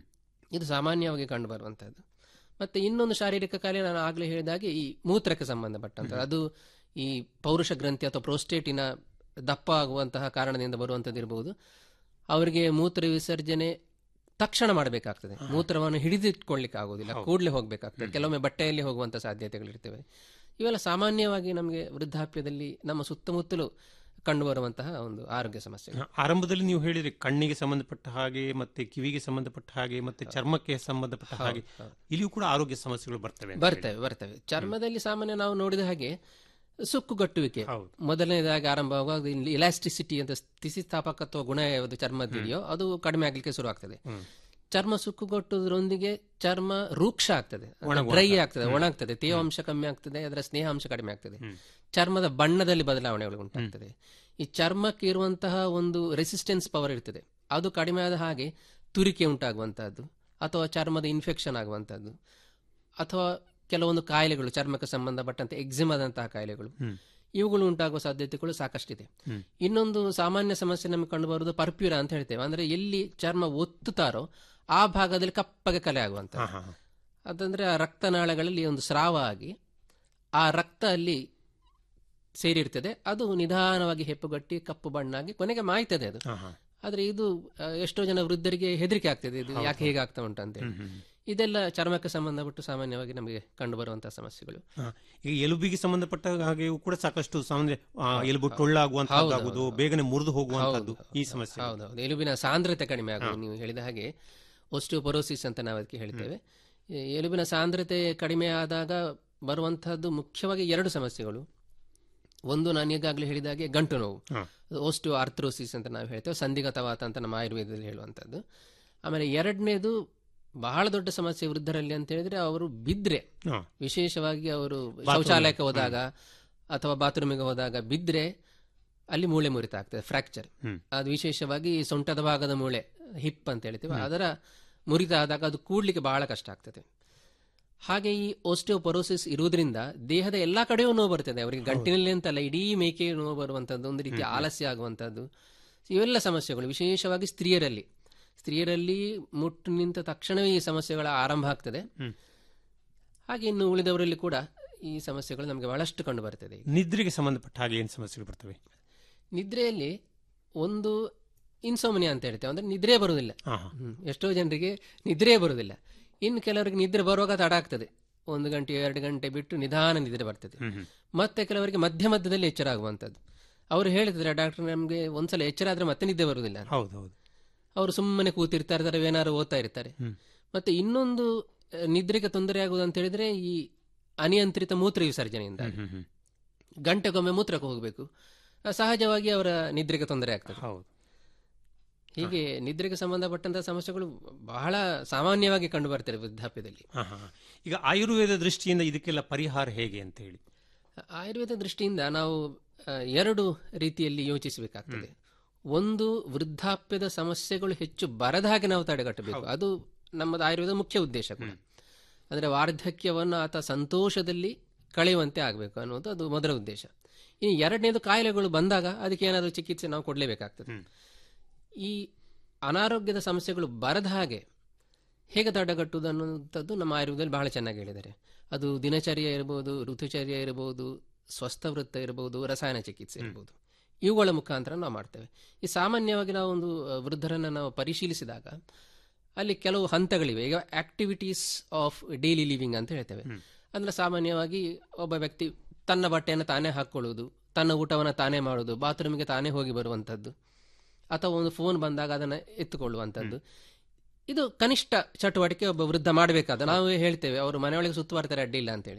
ಇದು ಸಾಮಾನ್ಯವಾಗಿ ಕಂಡು ಬರುವಂತಹದ್ದು ಮತ್ತೆ ಇನ್ನೊಂದು ಶಾರೀರಿಕ ಕಾಯಿಲೆ ನಾನು ಆಗ್ಲೇ ಹೇಳಿದಾಗೆ ಈ ಮೂತ್ರಕ್ಕೆ ಸಂಬಂಧಪಟ್ಟಂತ ಅದು ಈ ಪೌರುಷ ಗ್ರಂಥಿ ಅಥವಾ ಪ್ರೋಸ್ಟೇಟಿನ ದಪ್ಪ ಆಗುವಂತಹ ಕಾರಣದಿಂದ ಬರುವಂತದ್ದು ಇರಬಹುದು ಅವರಿಗೆ ಮೂತ್ರ ವಿಸರ್ಜನೆ ತಕ್ಷಣ ಮಾಡಬೇಕಾಗ್ತದೆ ಮೂತ್ರವನ್ನು ಹಿಡಿದಿಟ್ಕೊಳ್ಳಿಕ್ಕೆ ಆಗೋದಿಲ್ಲ ಕೂಡಲೇ ಹೋಗಬೇಕಾಗ್ತದೆ ಕೆಲವೊಮ್ಮೆ ಬಟ್ಟೆಯಲ್ಲಿ ಹೋಗುವಂತ ಸಾಧ್ಯತೆಗಳಿರ್ತವೆ ಇವೆಲ್ಲ ಸಾಮಾನ್ಯವಾಗಿ ನಮಗೆ ವೃದ್ಧಾಪ್ಯದಲ್ಲಿ ನಮ್ಮ ಸುತ್ತಮುತ್ತಲು ಕಂಡುಬರುವಂತಹ ಒಂದು ಆರೋಗ್ಯ ಸಮಸ್ಯೆ ಆರಂಭದಲ್ಲಿ ನೀವು ಹೇಳಿದ್ರಿ ಕಣ್ಣಿಗೆ ಸಂಬಂಧಪಟ್ಟ ಹಾಗೆ ಮತ್ತೆ ಕಿವಿಗೆ ಸಂಬಂಧಪಟ್ಟ ಹಾಗೆ ಮತ್ತೆ ಚರ್ಮಕ್ಕೆ ಸಂಬಂಧಪಟ್ಟ ಹಾಗೆ ಇಲ್ಲಿಯೂ ಕೂಡ ಆರೋಗ್ಯ ಸಮಸ್ಯೆಗಳು ಬರ್ತವೆ ಅಂತ ಹೇಳಿ. ಬರ್ತವೆ ಬರ್ತವೆ ಚರ್ಮದಲ್ಲಿ ಸಾಮಾನ್ಯ ನಾವು ನೋಡಿದ ಹಾಗೆ ಸುಕ್ಕುಗಟ್ಟುವಿಕೆ ಮೊದಲನೇದಾಗಿ ಆರಂಭವಾಗುವಾಗ ಇಲ್ಲಿ ಇಲಾಸ್ಟಿಸಿಟಿ ಅಂತ ಸ್ಥಿತಿಸ್ಥಾಪಕತ್ವ ಗುಣ ಯಾವುದು ಚರ್ಮದಿದೆಯೋ ಅದು ಕಡಿಮೆ ಆಗ್ಲಿಕ್ಕೆ ಶುರು ಆಗ್ತದೆ ಚರ್ಮ ಸುಕ್ಕುಗಟ್ಟುವುದರೊಂದಿಗೆ ಚರ್ಮ ರೂಕ್ಷ ಆಗ್ತದೆ ಒಣಗುವಂತ. ಡ್ರೈ ಆಗ್ತದೆ ಒಣಗ್ತದೆ ತೇವಾಂಶ ಕಮ್ಮಿ ಆಗ್ತದೆ ಅದರ ಸ್ನೇಹಾಂಶ ಕಡಿಮೆ ಆಗ್ತದೆ ಚರ್ಮದ ಬಣ್ಣದಲ್ಲಿ ಬದಲಾವಣೆಗಳು ಉಂಟಾಗ್ತದೆ ಈ ಚರ್ಮಕ್ಕೆ ಇರುವಂತಹ ಒಂದು ರೆಸಿಸ್ಟೆನ್ಸ್ ಪವರ್ ಇರ್ತದೆ ಅದು ಕಡಿಮೆ ಆದ ಹಾಗೆ ತುರಿಕೆ ಉಂಟಾಗುವಂತಹದ್ದು ಅಥವಾ ಚರ್ಮದ ಇನ್ಫೆಕ್ಷನ್ ಆಗುವಂತಹದ್ದು ಅಥವಾ ಕೆಲವೊಂದು ಕಾಯಿಲೆಗಳು ಚರ್ಮಕ್ಕೆ ಸಂಬಂಧಪಟ್ಟಂತೆ ಎಕ್ಸಿಮಾದಂತಹ ಕಾಯಿಲೆಗಳು ಇವುಗಳು ಉಂಟಾಗುವ ಸಾಧ್ಯತೆಗಳು ಸಾಕಷ್ಟಿದೆ ಇನ್ನೊಂದು ಸಾಮಾನ್ಯ ಸಮಸ್ಯೆ ನಮಗೆ ಕಂಡು ಬರುವುದು ಪರ್ಪ್ಯೂರ ಅಂತ ಹೇಳ್ತೇವೆ ಅಂದ್ರೆ ಎಲ್ಲಿ ಚರ್ಮ ಒತ್ತುತ್ತಾರೋ ಆ ಭಾಗದಲ್ಲಿ ಕಪ್ಪಗೆ ಕಲೆ ಆಗುವಂತ ಅದಂದ್ರೆ ಆ ರಕ್ತನಾಳಗಳಲ್ಲಿ ಒಂದು ಸ್ರಾವ ಆಗಿ ಆ ರಕ್ತ ಅಲ್ಲಿ ಸೇರಿರ್ತದೆ ಅದು ನಿಧಾನವಾಗಿ ಹೆಪ್ಪುಗಟ್ಟಿ ಕಪ್ಪು ಬಣ್ಣಾಗಿ ಕೊನೆಗೆ ಮಾಯ್ತದೆ ಅದು ಆದ್ರೆ ಇದು ಆ, ಎಷ್ಟೋ ಜನ ವೃದ್ಧರಿಗೆ ಹೆದರಿಕೆ ಆಗ್ತದೆ ಇದು ಯಾಕೆ ಹೇಗೆ ಆಗ್ತಾ ಉಂಟು ಅಂತ ಹೇಳಿ ಇದೆಲ್ಲ ಚರ್ಮಕ್ಕೆ ಸಂಬಂಧಪಟ್ಟು ಸಾಮಾನ್ಯವಾಗಿ ನಮಗೆ ಕಂಡು ಬರುವಂತಹ ಸಮಸ್ಯೆಗಳು ಹಾ. ಈಗ ಎಲುಬಿಗೆ ಸಂಬಂಧಪಟ್ಟ ಹಾಗೆಯೂ ಕೂಡ ಸಾಕಷ್ಟು ಸಾಮಾನ್ಯ ಆ, ಎಲುಬು ಟೊಳ್ಳಾಗುವಂತಹದ್ದಾಗುವುದು ಬೇಗನೆ ಮುರಿದು ಹೋಗುವಂತಹದ್ದು ಈ ಸಮಸ್ಯೆ ಹೌದೌದು ಎಲುಬಿನ ಸಾಂದ್ರತೆ ಕಡಿಮೆ ಆಗುವುದು ನೀವು ಹೇಳಿದ ಹಾಗೆ ಒಸ್ಟಿಯೋಪೊರೋಸಿಸ್ ಅಂತ ನಾವು ಅದಕ್ಕೆ ಹೇಳ್ತೇವೆ ಈ ಎಲುಬಿನ ಸಾಂದ್ರತೆ ಕಡಿಮೆ ಆದಾಗ ಬರುವಂತಹದ್ದು ಮುಖ್ಯವಾಗಿ ಎರಡು ಸಮಸ್ಯೆಗಳು ಒಂದು ನಾನು ಈಗಾಗಲೇ ಹೇಳಿದ ಹಾಗೆ ಗಂಟು ನೋವು ಓಸ್ಟಿಯೋ ಆರ್ಥ್ರೋಸಿಸ್ ಅಂತ ನಾವು ಹೇಳ್ತೇವೆ ಸಂಧಿಗತವಾತ ಅಂತ ನಮ್ಮ ಆಯುರ್ವೇದದಲ್ಲಿ ಹೇಳುವಂಥದ್ದು ಆಮೇಲೆ ಎರಡನೇದು ಬಹಳ ದೊಡ್ಡ ಸಮಸ್ಯೆ ವೃದ್ಧರಲ್ಲಿ ಅಂತ ಹೇಳಿದ್ರೆ ಅವರು ಬಿದ್ರೆ ಹಾ. ವಿಶೇಷವಾಗಿ ಅವರು Bathroom. ಶೌಚಾಲಯಕ್ಕೆ ಹೋದಾಗ ಅಥವಾ ಬಾತ್ರೂಮಿಗೆ ಹೋದಾಗ ಬಿದ್ರೆ ಅಲ್ಲಿ ಮೂಳೆ ಮುರಿತ ಆಗ್ತದೆ ಫ್ರಾಕ್ಚರ್ ಅದು ವಿಶೇಷವಾಗಿ ಸೊಂಟದ ಭಾಗದ ಮೂಳೆ ಹಿಪ್ ಅಂತ ಹೇಳ್ತೀವಿ ಅದರ ಮುರಿತ ಆದಾಗ ಅದು ಕೂಡ್ಲಿಕ್ಕೆ ಬಹಳ ಕಷ್ಟ ಆಗ್ತದೆ ಹಾಗೆ ಈ ಓಸ್ಟಿಯೋಪೊರೋಸಿಸ್ ಇರುವುದರಿಂದ ದೇಹದ ಎಲ್ಲಾ ಕಡೆಯೂ ನೋವು ಬರ್ತದೆ ಅವರಿಗೆ ಗಂಟಿನಲ್ಲಿ ಅಂತಲ್ಲ ಇಡೀ ಮೇಕೆ ನೋವು ಬರುವಂತದ್ದು ಒಂದು ರೀತಿ ಆಲಸ್ಯ ಆಗುವಂತದ್ದು ಇವೆಲ್ಲ ಸಮಸ್ಯೆಗಳು ವಿಶೇಷವಾಗಿ ಸ್ತ್ರೀಯರಲ್ಲಿ ಸ್ತ್ರೀಯರಲ್ಲಿ ಮುಟ್ಟು ನಿಂತ ತಕ್ಷಣವೇ ಈ ಸಮಸ್ಯೆಗಳ ಆರಂಭ ಆಗ್ತದೆ ಹಾಗೆ ಇನ್ನು ಉಳಿದವರಲ್ಲಿ ಕೂಡ ಈ ಸಮಸ್ಯೆಗಳು ನಮಗೆ ಬಹಳಷ್ಟು ಕಂಡು ಬರ್ತದೆ ನಿದ್ರೆಗೆ ಸಂಬಂಧಪಟ್ಟ ಹಾಗೆ ಏನು ಸಮಸ್ಯೆಗಳು ಬರ್ತವೆ ನಿದ್ರೆಯಲ್ಲಿ ಒಂದು ಇನ್ಸೋಮನಿಯಾ ಅಂತ ಹೇಳ್ತೇವೆ ಅಂದ್ರೆ ನಿದ್ರೆ ಬರುವುದಿಲ್ಲ ಹ್ಮ್. ಎಷ್ಟೋ ಜನರಿಗೆ ನಿದ್ರೆ ಬರುವುದಿಲ್ಲ ಇನ್ನು ಕೆಲವರಿಗೆ ನಿದ್ರೆ ಬರುವಾಗ ತಡ ಆಗ್ತದೆ ಒಂದು ಗಂಟೆ ಎರಡು ಗಂಟೆ ಬಿಟ್ಟು ನಿಧಾನ ನಿದ್ರೆ ಬರ್ತದೆ ಮತ್ತೆ ಕೆಲವರಿಗೆ ಮಧ್ಯ ಮಧ್ಯದಲ್ಲಿ ಎಚ್ಚರ ಆಗುವಂಥದ್ದು ಅವರು ಹೇಳ್ತಿದ್ರೆ ಡಾಕ್ಟರ್ ನಮಗೆ ಒಂದ್ಸಲ ಎಚ್ಚರ ಆದ್ರೆ ಮತ್ತೆ ನಿದ್ದೆ ಬರುವುದಿಲ್ಲ ಹೌದು ಹೌದು ಅವರು ಸುಮ್ಮನೆ ಕೂತಿರ್ತಾ ಇರ್ತಾರೆ ಏನಾದ್ರು ಓದ್ತಾ ಇರ್ತಾರೆ ಮತ್ತೆ ಇನ್ನೊಂದು ಆ, ನಿದ್ರೆಗೆ ತೊಂದರೆ ಆಗುವುದು ಅಂತ ಹೇಳಿದ್ರೆ ಈ ಅನಿಯಂತ್ರಿತ ಮೂತ್ರ ವಿಸರ್ಜನೆಯಿಂದ ಗಂಟೆಗೊಮ್ಮೆ ಮೂತ್ರಕ್ಕೆ ಹೋಗಬೇಕು ಸಹಜವಾಗಿ ಅವರ ನಿದ್ರೆಗೆ ತೊಂದರೆ ಆಗ್ತದೆ ಹೌದು ಹೀಗೆ ನಿದ್ರೆಗೆ ಸಂಬಂಧಪಟ್ಟಂತಹ ಸಮಸ್ಯೆಗಳು ಬಹಳ ಸಾಮಾನ್ಯವಾಗಿ ಕಂಡು ಬರ್ತವೆ ವೃದ್ಧಾಪ್ಯದಲ್ಲಿ ಹಾ, ಹಾ. ಈಗ ಆಯುರ್ವೇದ ದೃಷ್ಟಿಯಿಂದ ಇದಕ್ಕೆಲ್ಲ ಪರಿಹಾರ ಹೇಗೆ ಅಂತ ಹೇಳಿ ಆಯುರ್ವೇದ ದೃಷ್ಟಿಯಿಂದ ನಾವು ಆ, ಎರಡು ರೀತಿಯಲ್ಲಿ ಯೋಚಿಸಬೇಕಾಗ್ತದೆ ಒಂದು ವೃದ್ಧಾಪ್ಯದ ಸಮಸ್ಯೆಗಳು ಹೆಚ್ಚು ಬರದ ಹಾಗೆ ನಾವು ತಡೆಗಟ್ಟಬೇಕು ಅದು ನಮ್ಮದು ಆಯುರ್ವೇದ ಮುಖ್ಯ ಉದ್ದೇಶ ಕೂಡ ಅಂದ್ರೆ ವಾರ್ಧಕ್ಯವನ್ನು ಆತ ಸಂತೋಷದಲ್ಲಿ ಕಳೆಯುವಂತೆ ಆಗಬೇಕು ಅನ್ನೋದು ಅದು ಮೊದಲ ಉದ್ದೇಶ ಇನ್ನು ಎರಡನೇದು ಕಾಯಿಲೆಗಳು ಬಂದಾಗ ಅದಕ್ಕೆ ಏನಾದರೂ ಚಿಕಿತ್ಸೆ ನಾವು ಕೊಡಲೇಬೇಕಾಗ್ತದೆ ಈ ಅನಾರೋಗ್ಯದ ಸಮಸ್ಯೆಗಳು ಬರದ ಹಾಗೆ ಹೇಗೆ ತಡೆಗಟ್ಟುವುದು ಅನ್ನುವಂಥದ್ದು ನಮ್ಮ ಆಯುರ್ವೇದದಲ್ಲಿ ಬಹಳ ಚೆನ್ನಾಗಿ ಹೇಳಿದ್ದಾರೆ ಅದು ದಿನಚರ್ಯ ಇರಬಹುದು ಋತುಚರ್ಯ ಇರಬಹುದು ಸ್ವಸ್ಥ ವೃತ್ತ ಇರಬಹುದು ರಸಾಯನ ಚಿಕಿತ್ಸೆ ಇರಬಹುದು ಇವುಗಳ ಮುಖಾಂತರ ನಾವು ಮಾಡ್ತೇವೆ ಈ ಸಾಮಾನ್ಯವಾಗಿ ನಾವು ಒಂದು ಅಹ್, ವೃದ್ಧರನ್ನು ನಾವು ಪರಿಶೀಲಿಸಿದಾಗ ಅಲ್ಲಿ ಕೆಲವು ಹಂತಗಳಿವೆ ಈಗ ಆಕ್ಟಿವಿಟೀಸ್ ಆಫ್ ಡೈಲಿ ಲಿವಿಂಗ್ ಅಂತ ಹೇಳ್ತೇವೆ ಅಂದ್ರೆ ಸಾಮಾನ್ಯವಾಗಿ ಒಬ್ಬ ವ್ಯಕ್ತಿ ತನ್ನ ಬಟ್ಟೆಯನ್ನು ತಾನೇ ಹಾಕೊಳ್ಳುವುದು ತನ್ನ ಊಟವನ್ನು ತಾನೇ ಮಾಡುವುದು ಬಾತ್ರೂಮಿಗೆ ತಾನೇ ಹೋಗಿ ಬರುವಂಥದ್ದು ಅಥವಾ ಒಂದು ಫೋನ್ ಬಂದಾಗ ಅದನ್ನು ಎತ್ತುಕೊಳ್ಳುವಂಥದ್ದು ಇದು ಕನಿಷ್ಠ ಚಟುವಟಿಕೆ ಒಬ್ಬ ವೃದ್ಧ ಮಾಡಬೇಕಾದ ನಾವು ಹೇಳ್ತೇವೆ ಅವರು ಮನೆಯೊಳಗೆ ಸುತ್ತುವರ್ತಾರೆ ಅಡ್ಡಿಲ್ಲ ಅಂತೇಳಿ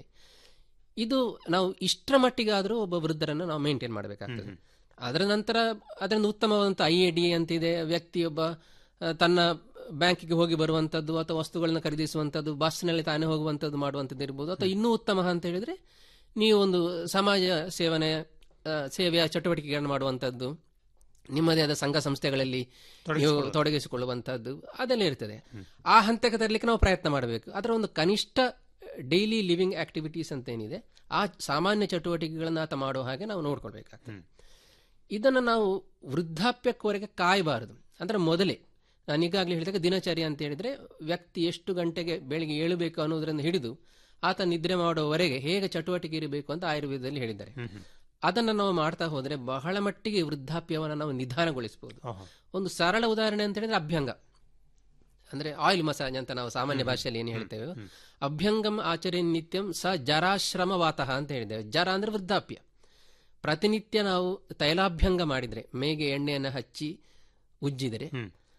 ಇದು ನಾವು ಇಷ್ಟರ ಮಟ್ಟಿಗಾದರೂ ಒಬ್ಬ ವೃದ್ಧರನ್ನು ನಾವು ಮೇಂಟೈನ್ ಮಾಡಬೇಕಾಗ್ತದೆ ಅದರ ನಂತರ ಅದರಿಂದ ಉತ್ತಮವಾದಂಥ ಐ ಎ ಡಿ ಅಂತಿದೆ ವ್ಯಕ್ತಿಯೊಬ್ಬ ಆ, ತನ್ನ ಬ್ಯಾಂಕಿಗೆ ಹೋಗಿ ಬರುವಂಥದ್ದು ಅಥವಾ ವಸ್ತುಗಳನ್ನ ಖರೀದಿಸುವಂಥದ್ದು ಬಸ್ನಲ್ಲಿ ತಾನೇ ಹೋಗುವಂಥದ್ದು ಮಾಡುವಂಥದ್ದು ಇರ್ಬೋದು ಅಥವಾ ಇನ್ನೂ ಉತ್ತಮ ಅಂತ ಹೇಳಿದ್ರೆ ನೀವು ಒಂದು ಸಮಾಜ ಸೇವನೆ ಆ, ಸೇವೆಯ ಚಟುವಟಿಕೆಗಳನ್ನು ಮಾಡುವಂಥದ್ದು ನಿಮ್ಮದೇ ಆದ ಸಂಘ ಸಂಸ್ಥೆಗಳಲ್ಲಿ ನೀವು ತೊಡಗಿಸಿಕೊಳ್ಳುವಂಥದ್ದು ಅದೆಲ್ಲ ಇರ್ತದೆ ಆ ಹಂತಕ್ಕೆ ತರಲಿಕ್ಕೆ ನಾವು ಪ್ರಯತ್ನ ಮಾಡಬೇಕು ಅದರ ಒಂದು ಕನಿಷ್ಠ ಡೈಲಿ ಲಿವಿಂಗ್ ಆಕ್ಟಿವಿಟೀಸ್ ಅಂತ ಏನಿದೆ ಆ ಸಾಮಾನ್ಯ ಚಟುವಟಿಕೆಗಳನ್ನು ಆತ ಮಾಡುವ ಹಾಗೆ ನಾವು ನೋಡ್ಕೊಳ್ಬೇಕಾಗ್ತದೆ ಇದನ್ನು ನಾವು ವೃದ್ಧಾಪ್ಯಕ್ಕೋರೆಗೆ ಕಾಯಬಾರದು ಅಂದ್ರೆ ಮೊದಲೇ ನಾನು ಈಗಾಗಲೇ ಹೇಳಿದಾಗ ದಿನಚರ್ಯ ಅಂತ ಹೇಳಿದ್ರೆ ವ್ಯಕ್ತಿ ಎಷ್ಟು ಗಂಟೆಗೆ ಬೆಳಿಗ್ಗೆ ಏಳಬೇಕು ಅನ್ನೋದರಿಂದ ಹಿಡಿದು ಆತ ನಿದ್ರೆ ಮಾಡುವವರೆಗೆ ಹೇಗೆ ಚಟುವಟಿಕೆ ಇರಬೇಕು ಅಂತ ಆಯುರ್ವೇದದಲ್ಲಿ ಹೇಳಿದ್ದಾರೆ ಅದನ್ನು ನಾವು ಮಾಡ್ತಾ ಹೋದ್ರೆ ಬಹಳ ಮಟ್ಟಿಗೆ ವೃದ್ಧಾಪ್ಯವನ್ನು ನಾವು ನಿಧಾನಗೊಳಿಸಬಹುದು ಒಂದು ಸರಳ ಉದಾಹರಣೆ ಅಂತ ಹೇಳಿದ್ರೆ ಅಭ್ಯಂಗ ಅಂದ್ರೆ ಆಯಿಲ್ ಮಸಾಜ್ ಅಂತ ನಾವು ಸಾಮಾನ್ಯ ಭಾಷೆಯಲ್ಲಿ ಏನು ಹೇಳ್ತೇವೆ ಅಭ್ಯಂಗಂ ಆಚರ್ಯ ನಿತ್ಯಂ ಸ ಜರಾಶ್ರಮ ವಾತಃ ಅಂತ ಹೇಳಿದ್ದೇವೆ ಜರ ಅಂದ್ರೆ ವೃದ್ಧಾಪ್ಯ ಪ್ರತಿನಿತ್ಯ ನಾವು ತೈಲಾಭ್ಯಂಗ ಮಾಡಿದ್ರೆ ಮೇಗೆ ಎಣ್ಣೆಯನ್ನು ಹಚ್ಚಿ ಉಜ್ಜಿದರೆ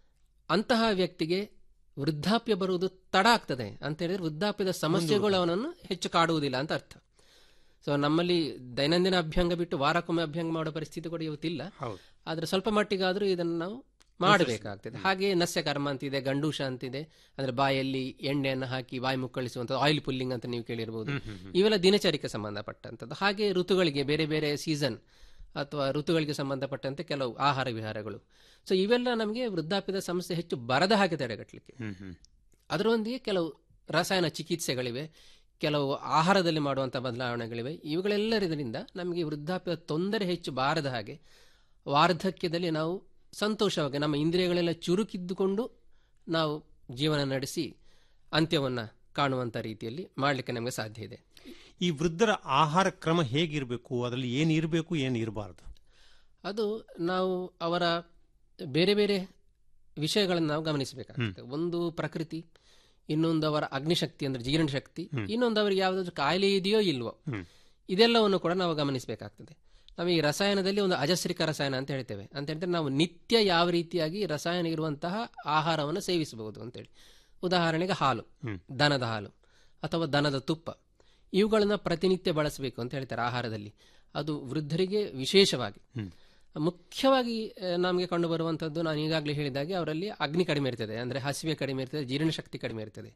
ಅಂತಹ ವ್ಯಕ್ತಿಗೆ ವೃದ್ಧಾಪ್ಯ ಬರುವುದು ತಡ ಆಗ್ತದೆ ಅಂತ ಹೇಳಿದ್ರೆ ವೃದ್ಧಾಪ್ಯದ ಸಮಸ್ಯೆಗಳು ಅವನನ್ನು ಹೆಚ್ಚು ಕಾಡುವುದಿಲ್ಲ ಅಂತ ಅರ್ಥ ಸೊ ನಮ್ಮಲ್ಲಿ ದೈನಂದಿನ ಅಭ್ಯಂಗ ಬಿಟ್ಟು ವಾರಕ್ಕೊಮ್ಮೆ ಅಭ್ಯಂಗ ಮಾಡೋ ಪರಿಸ್ಥಿತಿ ಕೂಡ ಇವತ್ತಿಲ್ಲ ಆದ್ರೆ ಸ್ವಲ್ಪ ಮಟ್ಟಿಗಾದ್ರೂ ಇದನ್ನು ನಾವು ಮಾಡಬೇಕಾಗ್ತದೆ ಹಾಗೆ ನಸ್ಯ ಕರ್ಮ ಅಂತಿದೆ ಗಂಡೂಷ ಅಂತಿದೆ ಅಂದ್ರೆ ಬಾಯಲ್ಲಿ ಎಣ್ಣೆಯನ್ನು ಹಾಕಿ ಬಾಯಿ ಮುಕ್ಕಳಿಸುವಂಥದ್ದು ಆಯಿಲ್ ಪುಲ್ಲಿಂಗ್ ಅಂತ ನೀವು ಕೇಳಿರ್ಬೋದು ಇವೆಲ್ಲ ದಿನಚರಿಗೆ ಸಂಬಂಧಪಟ್ಟಂಥದ್ದು ಹಾಗೆ ಋತುಗಳಿಗೆ ಬೇರೆ ಬೇರೆ ಸೀಸನ್ ಅಥವಾ ಋತುಗಳಿಗೆ ಸಂಬಂಧಪಟ್ಟಂತೆ ಕೆಲವು ಆಹಾರ ವಿಹಾರಗಳು ಸೊ ಇವೆಲ್ಲ ನಮಗೆ ವೃದ್ಧಾಪ್ಯದ ಸಮಸ್ಯೆ ಹೆಚ್ಚು ಬರದ ಹಾಗೆ ತಡೆಗಟ್ಟಲಿಕ್ಕೆ ಅದರೊಂದಿಗೆ ಕೆಲವು ರಸಾಯನ ಚಿಕಿತ್ಸೆಗಳಿವೆ ಕೆಲವು ಆಹಾರದಲ್ಲಿ ಮಾಡುವಂಥ ಬದಲಾವಣೆಗಳಿವೆ ಇವುಗಳೆಲ್ಲರಿಂದ ನಮಗೆ ವೃದ್ಧಾಪ್ಯದ ತೊಂದರೆ ಹೆಚ್ಚು ಬಾರದ ಹಾಗೆ ವಾರ್ಧಕ್ಯದಲ್ಲಿ ನಾವು ಸಂತೋಷವಾಗಿ ನಮ್ಮ ಇಂದ್ರಿಯಗಳೆಲ್ಲ ಚುರುಕಿದ್ದುಕೊಂಡು ನಾವು ಜೀವನ ನಡೆಸಿ ಅಂತ್ಯವನ್ನು ಕಾಣುವಂಥ ರೀತಿಯಲ್ಲಿ ಮಾಡಲಿಕ್ಕೆ ನಮಗೆ ಸಾಧ್ಯ ಇದೆ ಈ ವೃದ್ಧರ ಆಹಾರ ಕ್ರಮ ಹೇಗಿರಬೇಕು ಅದರಲ್ಲಿ ಏನು ಇರಬೇಕು ಏನು ಇರಬಾರ್ದು ಅದು ನಾವು ಅವರ ಬೇರೆ ಬೇರೆ ವಿಷಯಗಳನ್ನು ನಾವು ಗಮನಿಸಬೇಕಾಗ್ತದೆ ಒಂದು ಪ್ರಕೃತಿ ಇನ್ನೊಂದು ಅವರ ಅಗ್ನಿಶಕ್ತಿ ಅಂದ್ರೆ ಜೀರ್ಣಶಕ್ತಿ ಇನ್ನೊಂದು ಅವರಿಗೆ ಯಾವುದಾದ್ರೂ ಕಾಯಿಲೆ ಇದೆಯೋ ಇಲ್ವೋ ಇದೆಲ್ಲವನ್ನು ಕೂಡ ನಾವು ಗಮನಿಸಬೇಕಾಗ್ತದೆ ನಾವು ಈ ರಸಾಯನದಲ್ಲಿ ಒಂದು ಅಜಸ್ರಿಕ ರಸಾಯನ ಅಂತ ಹೇಳ್ತೇವೆ ಅಂತ ಹೇಳಿದ್ರೆ ನಾವು ನಿತ್ಯ ಯಾವ ರೀತಿಯಾಗಿ ರಸಾಯನ ಇರುವಂತಹ ಆಹಾರವನ್ನು ಸೇವಿಸಬಹುದು ಅಂತೇಳಿ ಉದಾಹರಣೆಗೆ ಹಾಲು ದನದ ಹಾಲು ಅಥವಾ ದನದ ತುಪ್ಪ ಇವುಗಳನ್ನ ಪ್ರತಿನಿತ್ಯ ಬಳಸಬೇಕು ಅಂತ ಹೇಳ್ತಾರೆ ಆಹಾರದಲ್ಲಿ ಅದು ವೃದ್ಧರಿಗೆ ವಿಶೇಷವಾಗಿ ಮುಖ್ಯವಾಗಿ ಆ, ನಮಗೆ ಕಂಡು ಬರುವಂತದ್ದು ನಾನು ಈಗಾಗಲೇ ಹೇಳಿದಾಗೆ ಅವರಲ್ಲಿ ಅಗ್ನಿ ಕಡಿಮೆ ಇರ್ತದೆ ಅಂದ್ರೆ ಹಸಿವೆ ಕಡಿಮೆ ಇರ್ತದೆ ಜೀರ್ಣಶಕ್ತಿ ಕಡಿಮೆ ಇರ್ತದೆ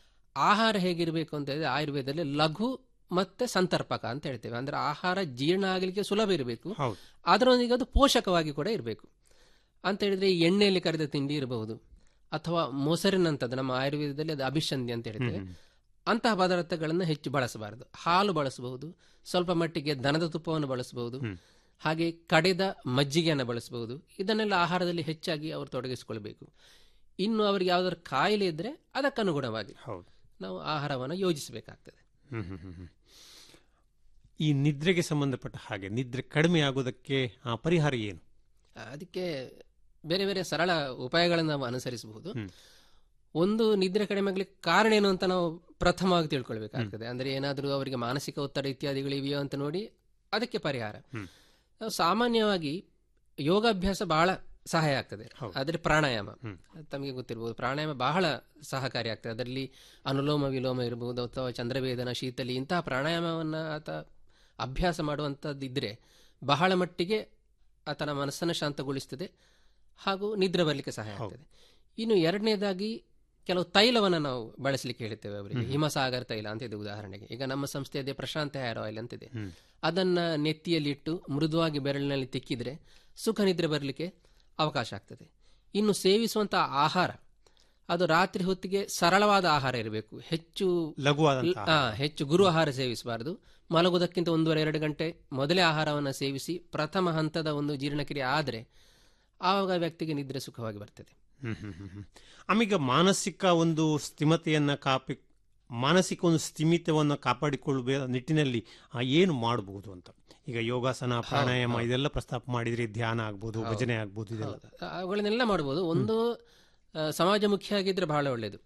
ಆಹಾರ ಹೇಗಿರಬೇಕು ಅಂತ ಹೇಳಿದ್ರೆ ಆಯುರ್ವೇದದಲ್ಲಿ ಲಘು ಮತ್ತೆ ಸಂತರ್ಪಕ ಅಂತ ಹೇಳ್ತೇವೆ ಅಂದ್ರೆ ಆಹಾರ ಜೀರ್ಣ ಆಗಲಿಕ್ಕೆ ಸುಲಭ ಇರಬೇಕು ಅದರೊಂದಿಗೆ ಅದು ಪೋಷಕವಾಗಿ ಕೂಡ ಇರಬೇಕು ಅಂತ ಹೇಳಿದ್ರೆ ಈ ಎಣ್ಣೆಯಲ್ಲಿ ಕರೆದ ತಿಂಡಿ ಇರಬಹುದು ಅಥವಾ ಮೊಸರಿನಂಥದ್ದು ನಮ್ಮ ಆಯುರ್ವೇದದಲ್ಲಿ ಅದು ಅಭಿಷಂಧಿ ಅಂತ ಹೇಳ್ತೇವೆ ಅಂತಹ ಪದಾರ್ಥಗಳನ್ನು ಹೆಚ್ಚು ಬಳಸಬಾರದು ಹಾಲು ಬಳಸಬಹುದು ಸ್ವಲ್ಪ ಮಟ್ಟಿಗೆ ದನದ ತುಪ್ಪವನ್ನು ಬಳಸಬಹುದು ಹಾಗೆ ಕಡೆದ ಮಜ್ಜಿಗೆಯನ್ನು ಬಳಸಬಹುದು ಇದನ್ನೆಲ್ಲ ಆಹಾರದಲ್ಲಿ ಹೆಚ್ಚಾಗಿ ಅವರು ತೊಡಗಿಸಿಕೊಳ್ಬೇಕು ಇನ್ನು ಅವರಿಗೆ ಯಾವ್ದಾದ್ರು ಕಾಯಿಲೆ ಇದ್ರೆ ಅದಕ್ಕನುಗುಣವಾಗಿ ನಾವು ಆಹಾರವನ್ನು ಯೋಜಿಸಬೇಕಾಗ್ತದೆ ಹ್ಮ್ ಹ್ಮ್ ಹ್ಮ್ ಹ್ಮ್. ಈ ನಿದ್ರೆಗೆ ಸಂಬಂಧಪಟ್ಟ ಹಾಗೆ ನಿದ್ರೆ ಕಡಿಮೆ ಆಗೋದಕ್ಕೆ ಆ, ಪರಿಹಾರ ಏನು ಅದಕ್ಕೆ ಬೇರೆ ಬೇರೆ ಸರಳ ಉಪಾಯಗಳನ್ನು ನಾವು ಅನುಸರಿಸಬಹುದು ಒಂದು ನಿದ್ರೆ ಕಡಿಮೆ ಆಗ್ಲಿಕ್ಕೆ ಕಾರಣ ಏನು ಅಂತ ನಾವು ಪ್ರಥಮವಾಗಿ ತಿಳ್ಕೊಳ್ಬೇಕಾಗ್ತದೆ ಅಂದ್ರೆ ಏನಾದರೂ ಅವರಿಗೆ ಮಾನಸಿಕ ಒತ್ತಡ ಇತ್ಯಾದಿಗಳಿವೆಯೋ ಅಂತ ನೋಡಿ ಅದಕ್ಕೆ ಪರಿಹಾರ ನಾವು ಸಾಮಾನ್ಯವಾಗಿ ಯೋಗಾಭ್ಯಾಸ ಬಹಳ ಸಹಾಯ ಆಗ್ತದೆ ಆದರೆ ಪ್ರಾಣಾಯಾಮ ಅದು ತಮಗೆ ಗೊತ್ತಿರಬಹುದು ಪ್ರಾಣಾಯಾಮ ಬಹಳ ಸಹಕಾರಿ ಆಗ್ತದೆ ಅದರಲ್ಲಿ ಅನುಲೋಮ ವಿಲೋಮ ಇರಬಹುದು ಅಥವಾ ಚಂದ್ರವೇದನ ಶೀತಲಿ ಇಂತಹ ಪ್ರಾಣಾಯಾಮವನ್ನ ಆತ ಅಭ್ಯಾಸ ಮಾಡುವಂಥದ್ದಿದ್ರೆ ಬಹಳ ಮಟ್ಟಿಗೆ ಆತನ ಮನಸ್ಸನ್ನು ಶಾಂತಗೊಳಿಸ್ತದೆ ಹಾಗೂ ನಿದ್ರೆ ಬರಲಿಕ್ಕೆ ಸಹಾಯ ಆಗ್ತದೆ ಇನ್ನು ಎರಡನೇದಾಗಿ ಕೆಲವು ತೈಲವನ್ನು ನಾವು ಬಳಸಲಿಕ್ಕೆ ಹೇಳ್ತೇವೆ ಅವರಿಗೆ ಹಿಮಸಾಗರ ತೈಲ ಅಂತ ಇದೆ ಉದಾಹರಣೆಗೆ ಈಗ ನಮ್ಮ ಸಂಸ್ಥೆಯದೇ ಪ್ರಶಾಂತ ಹೇರ್ ಆಯಿಲ್ ಅಂತಿದೆ ಅದನ್ನ ನೆತ್ತಿಯಲ್ಲಿಟ್ಟು ಮೃದುವಾಗಿ ಬೆರಳಿನಲ್ಲಿ ತಿಕ್ಕಿದ್ರೆ ಸುಖ ನಿದ್ರೆ ಬರಲಿಕ್ಕೆ ಅವಕಾಶ ಆಗ್ತದೆ ಇನ್ನು ಸೇವಿಸುವಂತಹ ಆಹಾರ ಅದು ರಾತ್ರಿ ಹೊತ್ತಿಗೆ ಸರಳವಾದ ಆಹಾರ ಇರಬೇಕು ಹೆಚ್ಚು ಲಘುವಾದಂತಹ ಆ, ಹೆಚ್ಚು ಗುರು ಆಹಾರ ಸೇವಿಸಬಾರದು ಮಲಗುವುದಕ್ಕಿಂತ ಒಂದೂವರೆ ಎರಡು ಗಂಟೆ ಮೊದಲೇ ಆಹಾರವನ್ನು ಸೇವಿಸಿ ಪ್ರಥಮ ಹಂತದ ಒಂದು ಜೀರ್ಣಕ್ರಿಯೆ ಆದರೆ ಆವಾಗ ವ್ಯಕ್ತಿಗೆ ನಿದ್ರೆ ಸುಖವಾಗಿ ಬರ್ತದೆ ಹ್ಮ್ ಹ್ಮ್ ಹ್ಮ್ ಹ್ಮ್. ಆಮೀಗ ಮಾನಸಿಕ ಒಂದು ಸ್ಥಿಮತೆಯನ್ನ ಕಾಪಿ ಮಾನಸಿಕ ಒಂದು ಸ್ಥಿಮಿತವನ್ನು ಕಾಪಾಡಿಕೊಳ್ಳುವ ನಿಟ್ಟಿನಲ್ಲಿ ಆ, ಏನು ಮಾಡಬಹುದು ಅಂತ ಈಗ ಯೋಗಾಸನ ಪ್ರಾಣಾಯಾಮ ಹೌದು. ಇದೆಲ್ಲ ಪ್ರಸ್ತಾಪ ಮಾಡಿದ್ರೆ ಧ್ಯಾನ ಆಗ್ಬೋದು ಹೌದು. ಭಜನೆ ಆಗ್ಬೋದು ಇದೆಲ್ಲ ಹೌದು. ಅವುಗಳನ್ನೆಲ್ಲ ಮಾಡಬಹುದು ಒಂದು ಆ, ಸಮಾಜಮುಖಿಯಾಗಿದ್ರೆ ಬಹಳ ಒಳ್ಳೆಯದು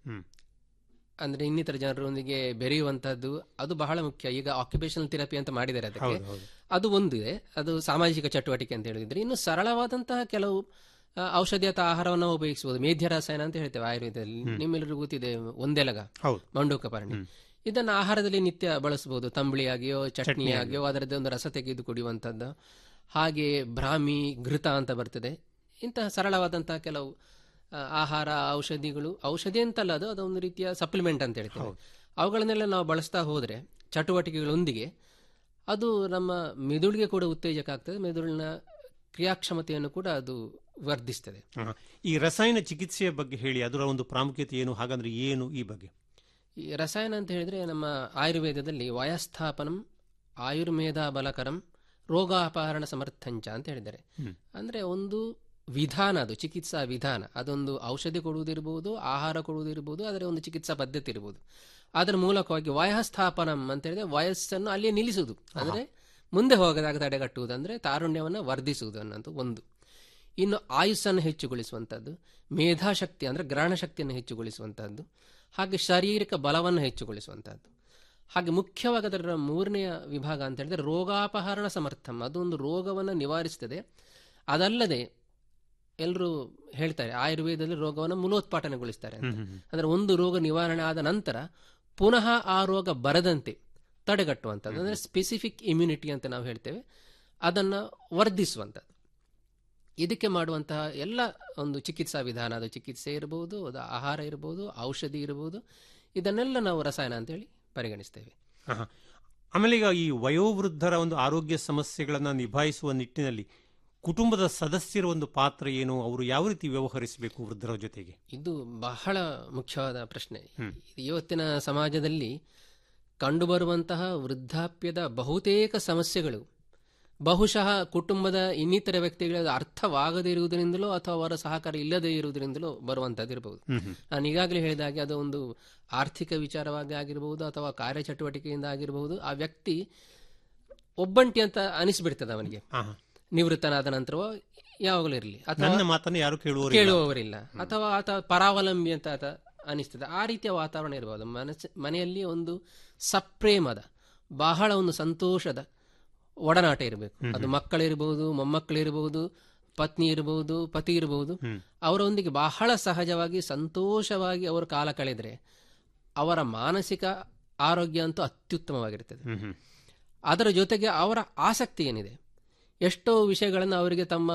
ಅಂದ್ರೆ ಇನ್ನಿತರ ಜನರೊಂದಿಗೆ ಬೆರೆಯುವಂತಹದ್ದು ಅದು ಬಹಳ ಮುಖ್ಯ ಈಗ ಆಕ್ಯುಪೇಷನಲ್ ಥೆರಪಿ ಅಂತ ಮಾಡಿದ್ದಾರೆ ಅದಕ್ಕೆ ಹೌದು, ಹೌದು. ಅದು ಒಂದು ಇದೆ ಅದು ಸಾಮಾಜಿಕ ಚಟುವಟಿಕೆ ಅಂತ ಹೇಳಿದ್ರೆ ಇನ್ನು ಸರಳವಾದಂತಹ ಕೆಲವು ಆ, ಔಷಧಿಯತ ಆಹಾರವನ್ನು ಉಪಯೋಗಿಸಬಹುದು ಮೇಧ್ಯ ರಸಾಯನ ಅಂತ ಹೇಳ್ತೇವೆ ಆಯುರ್ವೇದದಲ್ಲಿ ನಿಮ್ಮೆಲ್ಲರಿಗೂ ಗೊತ್ತಿದೆ ಒಂದೆಲಗ ಹೌದು. ಮಂಡೂಕಪರ್ಣಿ ಇದನ್ನು ಆಹಾರದಲ್ಲಿ ನಿತ್ಯ ಬಳಸಬಹುದು ತಂಬಳಿಯಾಗಿಯೋ ಚಟ್ನಿಯಾಗಿಯೋ ಅದರದ್ದೇ ಒಂದು ರಸ ತೆಗೆದು ಕುಡಿಯುವಂಥದ್ದು ಹಾಗೆ ಬ್ರಾಹ್ಮಿ ಘೃತ ಅಂತ ಬರ್ತದೆ ಇಂತಹ ಸರಳವಾದಂತಹ ಕೆಲವು ಆ, ಆಹಾರ ಔಷಧಿಗಳು ಔಷಧಿ ಅಂತಲ್ಲ ಅದು ಅದೊಂದು ರೀತಿಯ ಸಪ್ಲಿಮೆಂಟ್ ಅಂತ ಹೇಳ್ತೇವೆ ಅವುಗಳನ್ನೆಲ್ಲ ನಾವು ಬಳಸ್ತಾ ಹೋದ್ರೆ ಚಟುವಟಿಕೆಗಳೊಂದಿಗೆ ಅದು ನಮ್ಮ ಮೆದುಳಿಗೆ ಕೂಡ ಉತ್ತೇಜಕ ಆಗ್ತದೆ ಮೆದುಳಿನ ಕ್ರಿಯಾಕ್ಷಮತೆಯನ್ನು ಕೂಡ ಅದು ವರ್ಧಿಸ್ತದೆ ಹ. ಈ ರಸಾಯನ ಚಿಕಿತ್ಸೆಯ ಬಗ್ಗೆ ಹೇಳಿ ಅದರ ಒಂದು ಪ್ರಾಮುಖ್ಯತೆ ಏನು ಹಾಗಂದ್ರೆ ಏನು ಈ ಬಗ್ಗೆ ಈ ರಸಾಯನ ಅಂತ ಹೇಳಿದ್ರೆ ನಮ್ಮ ಆಯುರ್ವೇದದಲ್ಲಿ ವಯಸ್ಥಾಪನಂ ಆಯುರ್ವೇದ ಬಲಕರಂ ರೋಗಾಪಹರಣ ಸಮರ್ಥಂಚ ಅಂತ ಹೇಳಿದ್ದಾರೆ ಹ್ಮ್. ಅಂದ್ರೆ ಒಂದು ವಿಧಾನ ಅದು ಚಿಕಿತ್ಸಾ ವಿಧಾನ ಅದೊಂದು ಔಷಧಿ ಕೊಡುವುದಿರಬಹುದು ಆಹಾರ ಕೊಡುವುದಿರಬಹುದು ಅದರ ಒಂದು ಚಿಕಿತ್ಸಾ ಪದ್ಧತಿ ಇರಬಹುದು ಅದರ ಮೂಲಕವಾಗಿ ವಯಸ್ಥಾಪನಂ ಅಂತ ಹೇಳಿದ್ರೆ ವಯಸ್ಸನ್ನು ಅಲ್ಲಿಯೇ ನಿಲ್ಲಿಸುವುದು ಅಂದ್ರೆ ಮುಂದೆ ಹೋಗದಾಗ ತಡೆಗಟ್ಟುವುದು ಅಂದ್ರೆ ತಾರುಣ್ಯವನ್ನು ವರ್ಧಿಸುವುದು ಅನ್ನೋದು ಒಂದು ಇನ್ನು ಆಯುಸ್ಸನ್ನು ಹೆಚ್ಚುಗೊಳಿಸುವಂಥದ್ದು ಮೇಧಾಶಕ್ತಿ ಅಂದ್ರೆ ಗ್ರಹಣ ಶಕ್ತಿಯನ್ನು ಹೆಚ್ಚುಗೊಳಿಸುವಂಥದ್ದು ಹಾಗೆ ಶಾರೀರಿಕ ಬಲವನ್ನು ಹೆಚ್ಚುಗೊಳಿಸುವಂಥದ್ದು ಹಾಗೆ ಮುಖ್ಯವಾಗಿ ಅದರ ಮೂರನೆಯ ವಿಭಾಗ ಅಂತ ಹೇಳಿದ್ರೆ ರೋಗಾಪಹರಣ ಸಮರ್ಥಂ ಅದೊಂದು ರೋಗವನ್ನು ನಿವಾರಿಸ್ತದೆ ಅದಲ್ಲದೆ ಎಲ್ಲರೂ ಹೇಳ್ತಾರೆ ಆಯುರ್ವೇದದಲ್ಲಿ ರೋಗವನ್ನು ಮೂಲೋತ್ಪಾಟನೆಗೊಳಿಸ್ತಾರೆ ಅಂತ ಅಂದ್ರೆ ಒಂದು ರೋಗ ನಿವಾರಣೆ ಆದ ನಂತರ ಪುನಃ ಆ ರೋಗ ಬರದಂತೆ ತಡೆಗಟ್ಟುವಂಥದ್ದು ಅಂದ್ರೆ ಸ್ಪೆಸಿಫಿಕ್ ಇಮ್ಯುನಿಟಿ ಅಂತ ನಾವು ಹೇಳ್ತೇವೆ ಅದನ್ನು ವರ್ಧಿಸುವಂಥದ್ದು ಇದಕ್ಕೆ ಮಾಡುವಂತಹ ಎಲ್ಲ ಒಂದು ಚಿಕಿತ್ಸಾ ವಿಧಾನ ಅದು ಚಿಕಿತ್ಸೆ ಇರಬಹುದು ಅದು ಆಹಾರ ಇರಬಹುದು ಔಷಧಿ ಇರಬಹುದು ಇದನ್ನೆಲ್ಲ ನಾವು ರಸಾಯನ ಅಂತೇಳಿ ಪರಿಗಣಿಸ್ತೇವೆ ಆಹಾ. ಆಮೇಲೆ ಈಗ ಈ ವಯೋವೃದ್ಧರ ಒಂದು ಆರೋಗ್ಯ ಸಮಸ್ಯೆಗಳನ್ನ ನಿಭಾಯಿಸುವ ನಿಟ್ಟಿನಲ್ಲಿ ಕುಟುಂಬದ ಸದಸ್ಯರ ಒಂದು ಪಾತ್ರ ಏನು ಅವರು ಯಾವ ರೀತಿ ವ್ಯವಹರಿಸಬೇಕು ವೃದ್ಧರ ಜೊತೆಗೆ ಇದು ಬಹಳ ಮುಖ್ಯವಾದ ಪ್ರಶ್ನೆ ಇವತ್ತಿನ ಸಮಾಜದಲ್ಲಿ ಕಂಡುಬರುವಂತಹ ವೃದ್ಧಾಪ್ಯದ ಬಹುತೇಕ ಸಮಸ್ಯೆಗಳು ಬಹುಶಃ ಕುಟುಂಬದ ಇನ್ನಿತರ ವ್ಯಕ್ತಿಗಳ ಅರ್ಥವಾಗದೇ ಇರುವುದರಿಂದಲೋ ಅಥವಾ ಅವರ ಸಹಕಾರ ಇಲ್ಲದೇ ಇರುವುದರಿಂದಲೋ ಬರುವಂತದ್ದಿರಬಹುದು ನಾನು ಈಗಾಗಲೇ ಹೇಳಿದ ಹಾಗೆ ಅದು ಒಂದು ಆರ್ಥಿಕ ವಿಚಾರವಾಗಿ ಆಗಿರಬಹುದು ಅಥವಾ ಕಾರ್ಯಚಟುವಟಿಕೆಯಿಂದ ಆಗಿರಬಹುದು ಆ ವ್ಯಕ್ತಿ ಒಬ್ಬಂಟಿ ಅಂತ ಅನಿಸ್ಬಿಡ್ತದೆ ಅವನಿಗೆ ನಿವೃತ್ತನಾದ ನಂತರವೋ ಯಾವಾಗಲೂ ಇರಲಿ ನನ್ನ ಮಾತನ್ನು ಯಾರು ಕೇಳುವವರಿಲ್ಲ. ಕೇಳುವವರಿಲ್ಲ ಅಥವಾ ಆತ ಪರಾವಲಂಬಿ ಅಂತ ಆತ ಅನಿಸ್ತದೆ ಆ ರೀತಿಯ ವಾತಾವರಣ ಇರಬಹುದು ಮನಸ್ಸು ಮನೆಯಲ್ಲಿ ಒಂದು ಸಪ್ರೇಮದ ಬಹಳ ಒಂದು ಸಂತೋಷದ ಒಡನಾಟ ಇರಬೇಕು ಅದು ಮಕ್ಕಳಿರಬಹುದು ಮೊಮ್ಮಕ್ಕಳಿರಬಹುದು ಪತ್ನಿ ಇರಬಹುದು ಪತಿ ಇರಬಹುದು ಅವರೊಂದಿಗೆ ಬಹಳ ಸಹಜವಾಗಿ ಸಂತೋಷವಾಗಿ ಅವರು ಕಾಲ ಕಳೆದರೆ ಅವರ ಮಾನಸಿಕ ಆರೋಗ್ಯ ಅಂತೂ ಅತ್ಯುತ್ತಮವಾಗಿರ್ತದೆ ಅದರ ಜೊತೆಗೆ ಅವರ ಆಸಕ್ತಿ ಏನಿದೆ ಎಷ್ಟೋ ವಿಷಯಗಳನ್ನು ಅವರಿಗೆ ತಮ್ಮ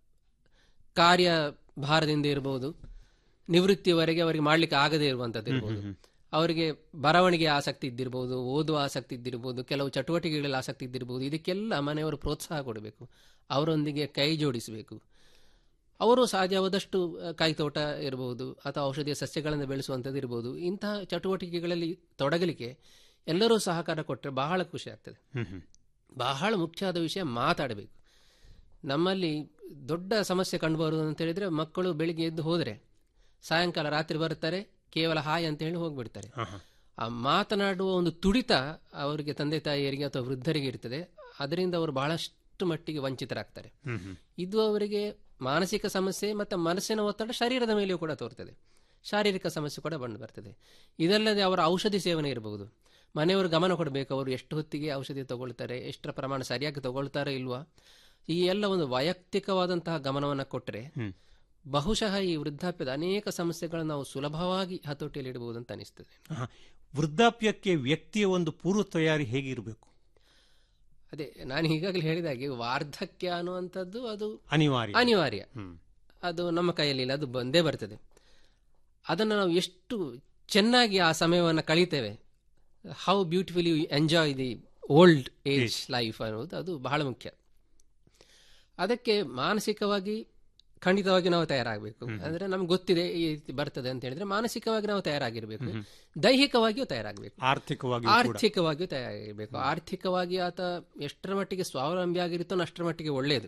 ಕಾರ್ಯ ಭಾರದಿಂದ ಇರಬಹುದು ನಿವೃತ್ತಿಯವರೆಗೆ ಅವರಿಗೆ ಮಾಡಲಿಕ್ಕೆ ಆಗದೇ ಇರುವಂತದ್ದು ಇರಬಹುದು ಅವರಿಗೆ ಬರವಣಿಗೆ ಆಸಕ್ತಿ ಇದ್ದಿರಬಹುದು ಓದುವ ಆಸಕ್ತಿ ಇದ್ದಿರಬಹುದು ಕೆಲವು ಚಟುವಟಿಕೆಗಳಲ್ಲಿ ಆಸಕ್ತಿ ಇದ್ದಿರಬಹುದು ಇದಕ್ಕೆಲ್ಲ ಮನೆಯವರು ಪ್ರೋತ್ಸಾಹ ಕೊಡಬೇಕು ಅವರೊಂದಿಗೆ ಕೈ ಜೋಡಿಸಬೇಕು ಅವರು ಸಾಧ್ಯವಾದಷ್ಟು ಆ, ಕಾಯಿ ತೋಟ ಇರಬಹುದು ಅಥವಾ ಔಷಧೀಯ ಸಸ್ಯಗಳನ್ನು ಬೆಳೆಸುವಂಥದ್ದು ಇರಬಹುದು ಇಂತಹ ಚಟುವಟಿಕೆಗಳಲ್ಲಿ ತೊಡಗಲಿಕ್ಕೆ ಎಲ್ಲರೂ ಸಹಕಾರ ಕೊಟ್ಟರೆ ಬಹಳ ಖುಷಿ ಆಗ್ತದೆ ಬಹಳ ಮುಖ್ಯವಾದ ವಿಷಯ ಮಾತಾಡಬೇಕು ನಮ್ಮಲ್ಲಿ ದೊಡ್ಡ ಸಮಸ್ಯೆ ಕಂಡುಬರುವುದು ಅಂತ ಹೇಳಿದ್ರೆ ಮಕ್ಕಳು ಬೆಳಿಗ್ಗೆ ಎದ್ದು ಹೋದರೆ ಸಾಯಂಕಾಲ ರಾತ್ರಿ ಬರ್ತಾರೆ ಕೇವಲ ಹಾಯ್ ಅಂತ ಹೇಳಿ ಹೋಗ್ಬಿಡ್ತಾರೆ ಆ ಮಾತನಾಡುವ ಒಂದು ತುಡಿತ ಅವರಿಗೆ ತಂದೆ ತಾಯಿಯರಿಗೆ ಅಥವಾ ವೃದ್ಧರಿಗೆ ಇರ್ತದೆ ಅದರಿಂದ ಅವರು ಬಹಳಷ್ಟು ಮಟ್ಟಿಗೆ ವಂಚಿತರಾಗ್ತಾರೆ ಇದು ಅವರಿಗೆ ಮಾನಸಿಕ ಸಮಸ್ಯೆ ಮತ್ತು ಮನಸ್ಸಿನ ಒತ್ತಡ ಶರೀರದ ಮೇಲೆಯೂ ಕೂಡ ತೋರ್ತದೆ ಶಾರೀರಿಕ ಸಮಸ್ಯೆ ಕೂಡ ಬಂದು ಬರ್ತದೆ ಇದಲ್ಲದೆ ಅವರ ಔಷಧಿ ಸೇವನೆ ಇರಬಹುದು ಮನೆಯವರು ಗಮನ ಕೊಡಬೇಕು ಅವರು ಎಷ್ಟು ಹೊತ್ತಿಗೆ ಔಷಧಿ ತಗೊಳ್ತಾರೆ ಎಷ್ಟರ ಪ್ರಮಾಣ ಸರಿಯಾಗಿ ತಗೊಳ್ತಾರೆ ಇಲ್ವಾ ಈ ಎಲ್ಲ ಒಂದು ವೈಯಕ್ತಿಕವಾದಂತಹ ಗಮನವನ್ನು ಕೊಟ್ಟರೆ ಬಹುಶಃ ಈ ವೃದ್ಧಾಪ್ಯದ ಅನೇಕ ಸಮಸ್ಯೆಗಳನ್ನು ನಾವು ಸುಲಭವಾಗಿ ಹತೋಟಿಯಲ್ಲಿ ಇಡಬಹುದು ಅಂತ ಅನಿಸ್ತದೆ ಆಹಾ. ವೃದ್ಧಾಪ್ಯಕ್ಕೆ ವ್ಯಕ್ತಿಯ ಒಂದು ಪೂರ್ವ ತಯಾರಿ ಹೇಗಿರಬೇಕು ಅದೇ ನಾನು ಈಗಾಗಲೇ ಹೇಳಿದ ಹಾಗೆ ವಾರ್ಧಕ್ಯ ಅನ್ನುವಂಥದ್ದು ಅದು ಅನಿವಾರ್ಯ. ಅನಿವಾರ್ಯ ಹ್ಮ್. ಅದು ನಮ್ಮ ಕೈಯಲ್ಲಿಲ್ಲ ಅದು ಬಂದೇ ಬರ್ತದೆ ಅದನ್ನು ನಾವು ಎಷ್ಟು ಚೆನ್ನಾಗಿ ಆ ಸಮಯವನ್ನು ಕಳೀತೇವೆ how beautifully enjoy the old age life ಅನ್ನೋದು ಅದು ಬಹಳ ಮುಖ್ಯ ಅದಕ್ಕೆ ಮಾನಸಿಕವಾಗಿ ಖಂಡಿತವಾಗಿ ನಾವು ತಯಾರಾಗಬೇಕು ಅಂದ್ರೆ ನಮ್ಗೆ ಗೊತ್ತಿದೆ ಈ ರೀತಿ ಬರ್ತದೆ ಅಂತ ಹೇಳಿದ್ರೆ ಮಾನಸಿಕವಾಗಿ ನಾವು ತಯಾರಾಗಿರ್ಬೇಕು ದೈಹಿಕವಾಗಿಯೂ ತಯಾರಾಗಬೇಕು ಆರ್ಥಿಕವಾಗಿ ಆರ್ಥಿಕವಾಗಿಯೂ ತಯಾರಾಗಿರ್ಬೇಕು ಆರ್ಥಿಕವಾಗಿ ಆತ ಎಷ್ಟರ ಮಟ್ಟಿಗೆ ಸ್ವಾವಲಂಬಿ ಆಗಿರುತ್ತಾನೋ ಅಷ್ಟರ ಮಟ್ಟಿಗೆ ಒಳ್ಳೆಯದು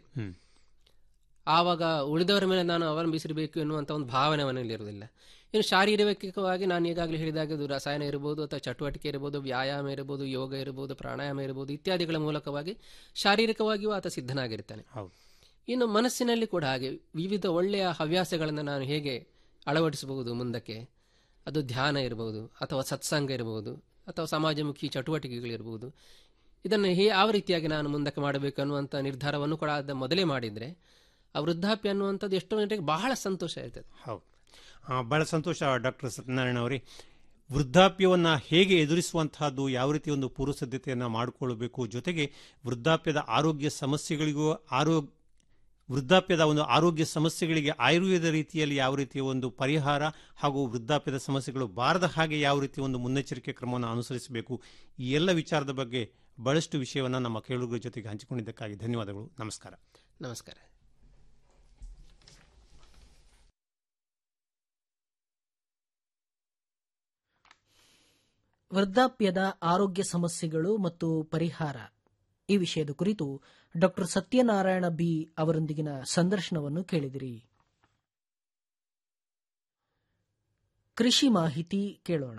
ಆವಾಗ ಉಳಿದವರ ಮೇಲೆ ನಾನು ಅವಲಂಬಿಸಿರಬೇಕು ಎನ್ನುವಂಥ ಒಂದು ಭಾವನೆ ಅವನಲ್ಲಿ ಇರುವುದಿಲ್ಲ ಇನ್ನು ಶಾರೀರಿಕವಾಗಿ ನಾನು ಈಗಾಗಲೇ ಹೇಳಿದಾಗ ಅದು ರಸಾಯನ ಇರಬಹುದು ಅಥವಾ ಚಟುವಟಿಕೆ ಇರಬಹುದು ವ್ಯಾಯಾಮ ಇರಬಹುದು ಯೋಗ ಇರಬಹುದು ಪ್ರಾಣಾಯಾಮ ಇರಬಹುದು ಇತ್ಯಾದಿಗಳ ಮೂಲಕವಾಗಿ ಶಾರೀರಿಕವಾಗಿಯೂ ಆತ ಸಿದ್ಧನಾಗಿರ್ತಾನೆ ಇನ್ನು ಮನಸ್ಸಿನಲ್ಲಿ ಕೂಡ ಹಾಗೆ ವಿವಿಧ ಒಳ್ಳೆಯ ಹವ್ಯಾಸಗಳನ್ನು ನಾನು ಹೇಗೆ ಅಳವಡಿಸಬಹುದು ಮುಂದಕ್ಕೆ ಅದು ಧ್ಯಾನ ಇರಬಹುದು ಅಥವಾ ಸತ್ಸಂಗ ಇರಬಹುದು ಅಥವಾ ಸಮಾಜಮುಖಿ ಚಟುವಟಿಕೆಗಳಿರಬಹುದು ಇದನ್ನು ಹೇ ಯಾವ ರೀತಿಯಾಗಿ ನಾನು ಮುಂದಕ್ಕೆ ಮಾಡಬೇಕು ಅನ್ನುವಂಥ ನಿರ್ಧಾರವನ್ನು ಕೂಡ ಅದ ಮೊದಲೇ ಮಾಡಿದರೆ ಆ ವೃದ್ಧಾಪ್ಯ ಅನ್ನುವಂಥದ್ದು ಎಷ್ಟೋ ಜನರಿಗೆ ಬಹಳ ಸಂತೋಷ ಇರ್ತದೆ ಹೌದು ಆ, ಬಹಳ ಸಂತೋಷ ಡಾಕ್ಟರ್ ಸತ್ಯನಾರಾಯಣ ಅವರೇ ವೃದ್ಧಾಪ್ಯವನ್ನು ಹೇಗೆ ಎದುರಿಸುವಂತಹದ್ದು ಯಾವ ರೀತಿ ಒಂದು ಪೂರ್ವ ಸಿದ್ಧತೆಯನ್ನು ಮಾಡಿಕೊಳ್ಳಬೇಕು ಜೊತೆಗೆ ವೃದ್ಧಾಪ್ಯದ ಆರೋಗ್ಯ ಸಮಸ್ಯೆಗಳಿಗೂ ಆರೋಗ್ಯ ವೃದ್ಧಾಪ್ಯದ ಒಂದು ಆರೋಗ್ಯ ಸಮಸ್ಯೆಗಳಿಗೆ ಆಯುರ್ವೇದ ರೀತಿಯಲ್ಲಿ ಯಾವ ರೀತಿಯ ಒಂದು ಪರಿಹಾರ ಹಾಗೂ ವೃದ್ಧಾಪ್ಯದ ಸಮಸ್ಯೆಗಳು ಬಾರದ ಹಾಗೆ ಯಾವ ರೀತಿ ಒಂದು ಮುನ್ನೆಚ್ಚರಿಕೆ ಕ್ರಮವನ್ನು ಅನುಸರಿಸಬೇಕು ಈ ಎಲ್ಲ ವಿಚಾರದ ಬಗ್ಗೆ ಬಹಳಷ್ಟು ವಿಷಯವನ್ನು ನಮ್ಮ ಕೇಳುಗರ ಜೊತೆಗೆ ಹಂಚಿಕೊಂಡಿದ್ದಕ್ಕಾಗಿ ಧನ್ಯವಾದಗಳು ನಮಸ್ಕಾರ ನಮಸ್ಕಾರ ವೃದ್ಧಾಪ್ಯದ ಆರೋಗ್ಯ ಸಮಸ್ಯೆಗಳು ಮತ್ತು ಪರಿಹಾರ ಈ ವಿಷಯದ ಕುರಿತು ಡಾಕ್ಟರ್ ಸತ್ಯನಾರಾಯಣ ಬಿ ಅವರೊಂದಿಗಿನ ಸಂದರ್ಶನವನ್ನು ಕೇಳಿದಿರಿ ಕೃಷಿ ಮಾಹಿತಿ ಕೇಳೋಣ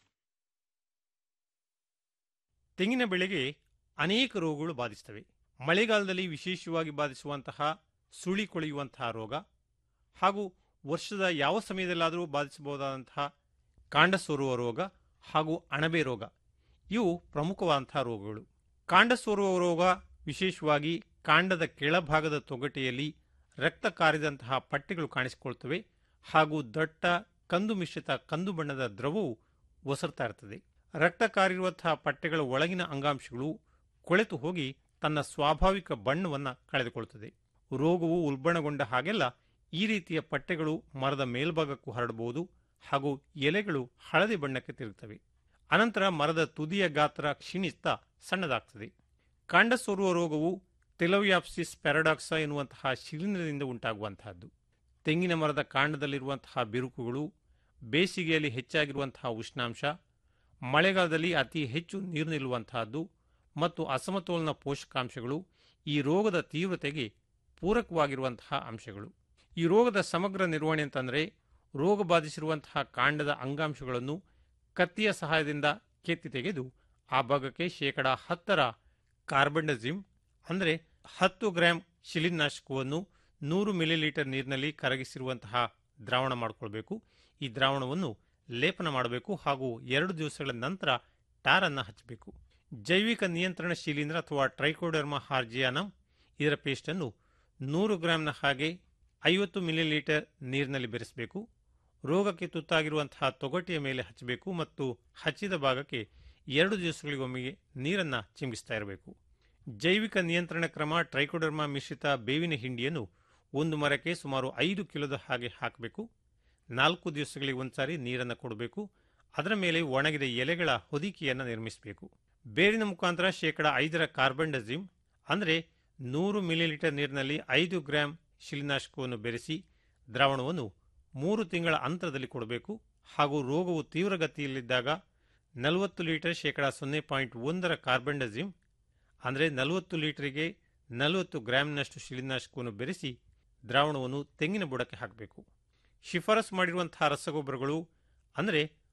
ತೆಂಗಿನ ಬೆಳೆಗೆ ಅನೇಕ ರೋಗಗಳು ಬಾಧಿಸ್ತವೆ ಮಳೆಗಾಲದಲ್ಲಿ ವಿಶೇಷವಾಗಿ ಬಾಧಿಸುವಂತಹ ಸುಳಿ ಕೊಳೆಯುವಂತಹ ರೋಗ ಹಾಗೂ ವರ್ಷದ ಯಾವ ಸಮಯದಲ್ಲಾದರೂ ಬಾಧಿಸಬಹುದಾದಂತಹ ಕಾಂಡ ಸೋರುವ ರೋಗ ಹಾಗೂ ಅಣಬೆ ರೋಗ ಇವು ಪ್ರಮುಖವಾದಂತಹ ರೋಗಗಳು ಕಾಂಡ ಸೋರುವ ರೋಗ ವಿಶೇಷವಾಗಿ ಕಾಂಡದ ಕೆಳಭಾಗದ ತೊಗಟೆಯಲ್ಲಿ ರಕ್ತ ಕಾರಿದಂತಹ ಪಟ್ಟೆಗಳು ಕಾಣಿಸಿಕೊಳ್ತವೆ ಹಾಗೂ ದಟ್ಟ ಕಂದು ಮಿಶ್ರಿತ ಕಂದು ಬಣ್ಣದ ದ್ರವವು ಒಸರ್ತಾ ಇರ್ತದೆ ರಕ್ತ ಕಾರಿರುವಂತಹ ಪಟ್ಟೆಗಳ ಒಳಗಿನ ಅಂಗಾಂಶಗಳು ಕೊಳೆತು ಹೋಗಿ ತನ್ನ ಸ್ವಾಭಾವಿಕ ಬಣ್ಣವನ್ನು ಕಳೆದುಕೊಳ್ಳುತ್ತದೆ ರೋಗವು ಉಲ್ಬಣಗೊಂಡ ಹಾಗೆಲ್ಲ ಈ ರೀತಿಯ ಪಟ್ಟೆಗಳು ಮರದ ಮೇಲ್ಭಾಗಕ್ಕೂ ಹರಡಬಹುದು ಹಾಗೂ ಎಲೆಗಳು ಹಳದಿ ಬಣ್ಣಕ್ಕೆ ತಿರುಗುತ್ತವೆ ಅನಂತರ ಮರದ ತುದಿಯ ಗಾತ್ರ ಕ್ಷೀಣಿಸ್ತಾ ಸಣ್ಣದಾಗ್ತದೆ ಕಾಂಡ ಸೋರುವ ರೋಗವು ಟೆಲೋಯಾಪ್ಸಿಸ್ ಪ್ಯಾರಡಾಕ್ಸ ಎನ್ನುವಂತಹ ಶಿಲೀಂಧ್ರದಿಂದ ಉಂಟಾಗುವಂತಹದ್ದು ತೆಂಗಿನ ಮರದ ಕಾಂಡದಲ್ಲಿರುವಂತಹ ಬಿರುಕುಗಳು ಬೇಸಿಗೆಯಲ್ಲಿ ಹೆಚ್ಚಾಗಿರುವಂತಹ ಉಷ್ಣಾಂಶ ಮಳೆಗಾಲದಲ್ಲಿ ಅತಿ ಹೆಚ್ಚು ನೀರು ನಿಲ್ಲುವಂತಹದ್ದು ಮತ್ತು ಅಸಮತೋಲನ ಪೋಷಕಾಂಶಗಳು ಈ ರೋಗದ ತೀವ್ರತೆಗೆ ಪೂರಕವಾಗಿರುವಂತಹ ಅಂಶಗಳು ಈ ರೋಗದ ಸಮಗ್ರ ನಿರ್ವಹಣೆ ಅಂತಂದರೆ ರೋಗ ಬಾಧಿಸಿರುವಂತಹ ಕಾಂಡದ ಅಂಗಾಂಶಗಳನ್ನು ಕತ್ತಿಯ ಸಹಾಯದಿಂದ ಕೆತ್ತಿ ತೆಗೆದು ಆ ಭಾಗಕ್ಕೆ ಶೇಕಡ ಹತ್ತರ ಕಾರ್ಬಂಡಜಿಮ್ ಅಂದರೆ ಹತ್ತು ಗ್ರಾಂ ಶಿಲೀನಾಶಕವನ್ನು ನೂರು ಮಿಲಿಲೀಟರ್ ನೀರಿನಲ್ಲಿ ಕರಗಿಸಿರುವಂತಹ ದ್ರಾವಣ ಮಾಡಿಕೊಳ್ಬೇಕು ಈ ದ್ರಾವಣವನ್ನು ಲೇಪನ ಮಾಡಬೇಕು ಹಾಗೂ ಎರಡು ದಿವಸಗಳ ನಂತರ ಟಾರನ್ನು ಹಚ್ಚಬೇಕು ಜೈವಿಕ ನಿಯಂತ್ರಣ ಶಿಲೀಂಧ್ರ ಅಥವಾ ಟ್ರೈಕೋಡರ್ಮಾ ಹಾರ್ಜಿಯಾನಮ್ ಇದರ ಪೇಸ್ಟನ್ನು ನೂರು ಗ್ರಾಂನ ಹಾಗೆ ಐವತ್ತು ಮಿಲಿಲೀಟರ್ ನೀರಿನಲ್ಲಿ ಬೆರೆಸಬೇಕು ರೋಗಕ್ಕೆ ತುತ್ತಾಗಿರುವಂತಹ ತೊಗಟೆಯ ಮೇಲೆ ಹಚ್ಚಬೇಕು ಮತ್ತು ಹಚ್ಚಿದ ಭಾಗಕ್ಕೆ ಎರಡು ದಿವಸಗಳಿಗೊಮ್ಮೆಗೆ ನೀರನ್ನು ಚಿಂಬಿಸ್ತಾ ಇರಬೇಕು ಜೈವಿಕ ನಿಯಂತ್ರಣ ಕ್ರಮ ಟ್ರೈಕೋಡರ್ಮಾ ಮಿಶ್ರಿತ ಬೇವಿನ ಹಿಂಡಿಯನ್ನು ಒಂದು ಮರಕ್ಕೆ ಸುಮಾರು ಐದು ಕಿಲೋದ ಹಾಗೆ ಹಾಕಬೇಕು ನಾಲ್ಕು ದಿವಸಗಳಿಗೆ ಒಂದ್ಸಾರಿ ನೀರನ್ನು ಕೊಡಬೇಕು ಅದರ ಮೇಲೆ ಒಣಗಿದ ಎಲೆಗಳ ಹೊದಿಕೆಯನ್ನು ನಿರ್ಮಿಸಬೇಕು ಬೇರಿನ ಮುಖಾಂತರ ಶೇಕಡ ಐದರ ಕಾರ್ಬನ್ ಡಜಿಮ್ ಅಂದರೆ ನೂರು ಮಿಲಿಲೀಟರ್ ನೀರಿನಲ್ಲಿ ಐದು ಗ್ರಾಂ ಶಿಲಿನಾಶಕವನ್ನು ಬೆರೆಸಿ ದ್ರಾವಣವನ್ನು ಮೂರು ತಿಂಗಳ ಅಂತರದಲ್ಲಿ ಕೊಡಬೇಕು ಹಾಗೂ ರೋಗವು ತೀವ್ರಗತಿಯಲ್ಲಿದ್ದಾಗ ನಲವತ್ತು ಲೀಟರ್ ಶೇಕಡ ಸೊನ್ನೆ ಪಾಯಿಂಟ್ ಒಂದರ ಕಾರ್ಬೆಂಡಜಿಮ್ ಅಂದರೆ ನಲವತ್ತು ಲೀಟರಿಗೆ ನಲವತ್ತು ಗ್ರಾಂನಷ್ಟು ಶಿಲಿನಾಶಕವನ್ನು ಬೆರೆಸಿ ದ್ರಾವಣವನ್ನು ತೆಂಗಿನ ಬುಡಕ್ಕೆ ಹಾಕಬೇಕು ಶಿಫಾರಸು ಮಾಡಿರುವಂತಹ ರಸಗೊಬ್ಬರಗಳು ಅಂದರೆ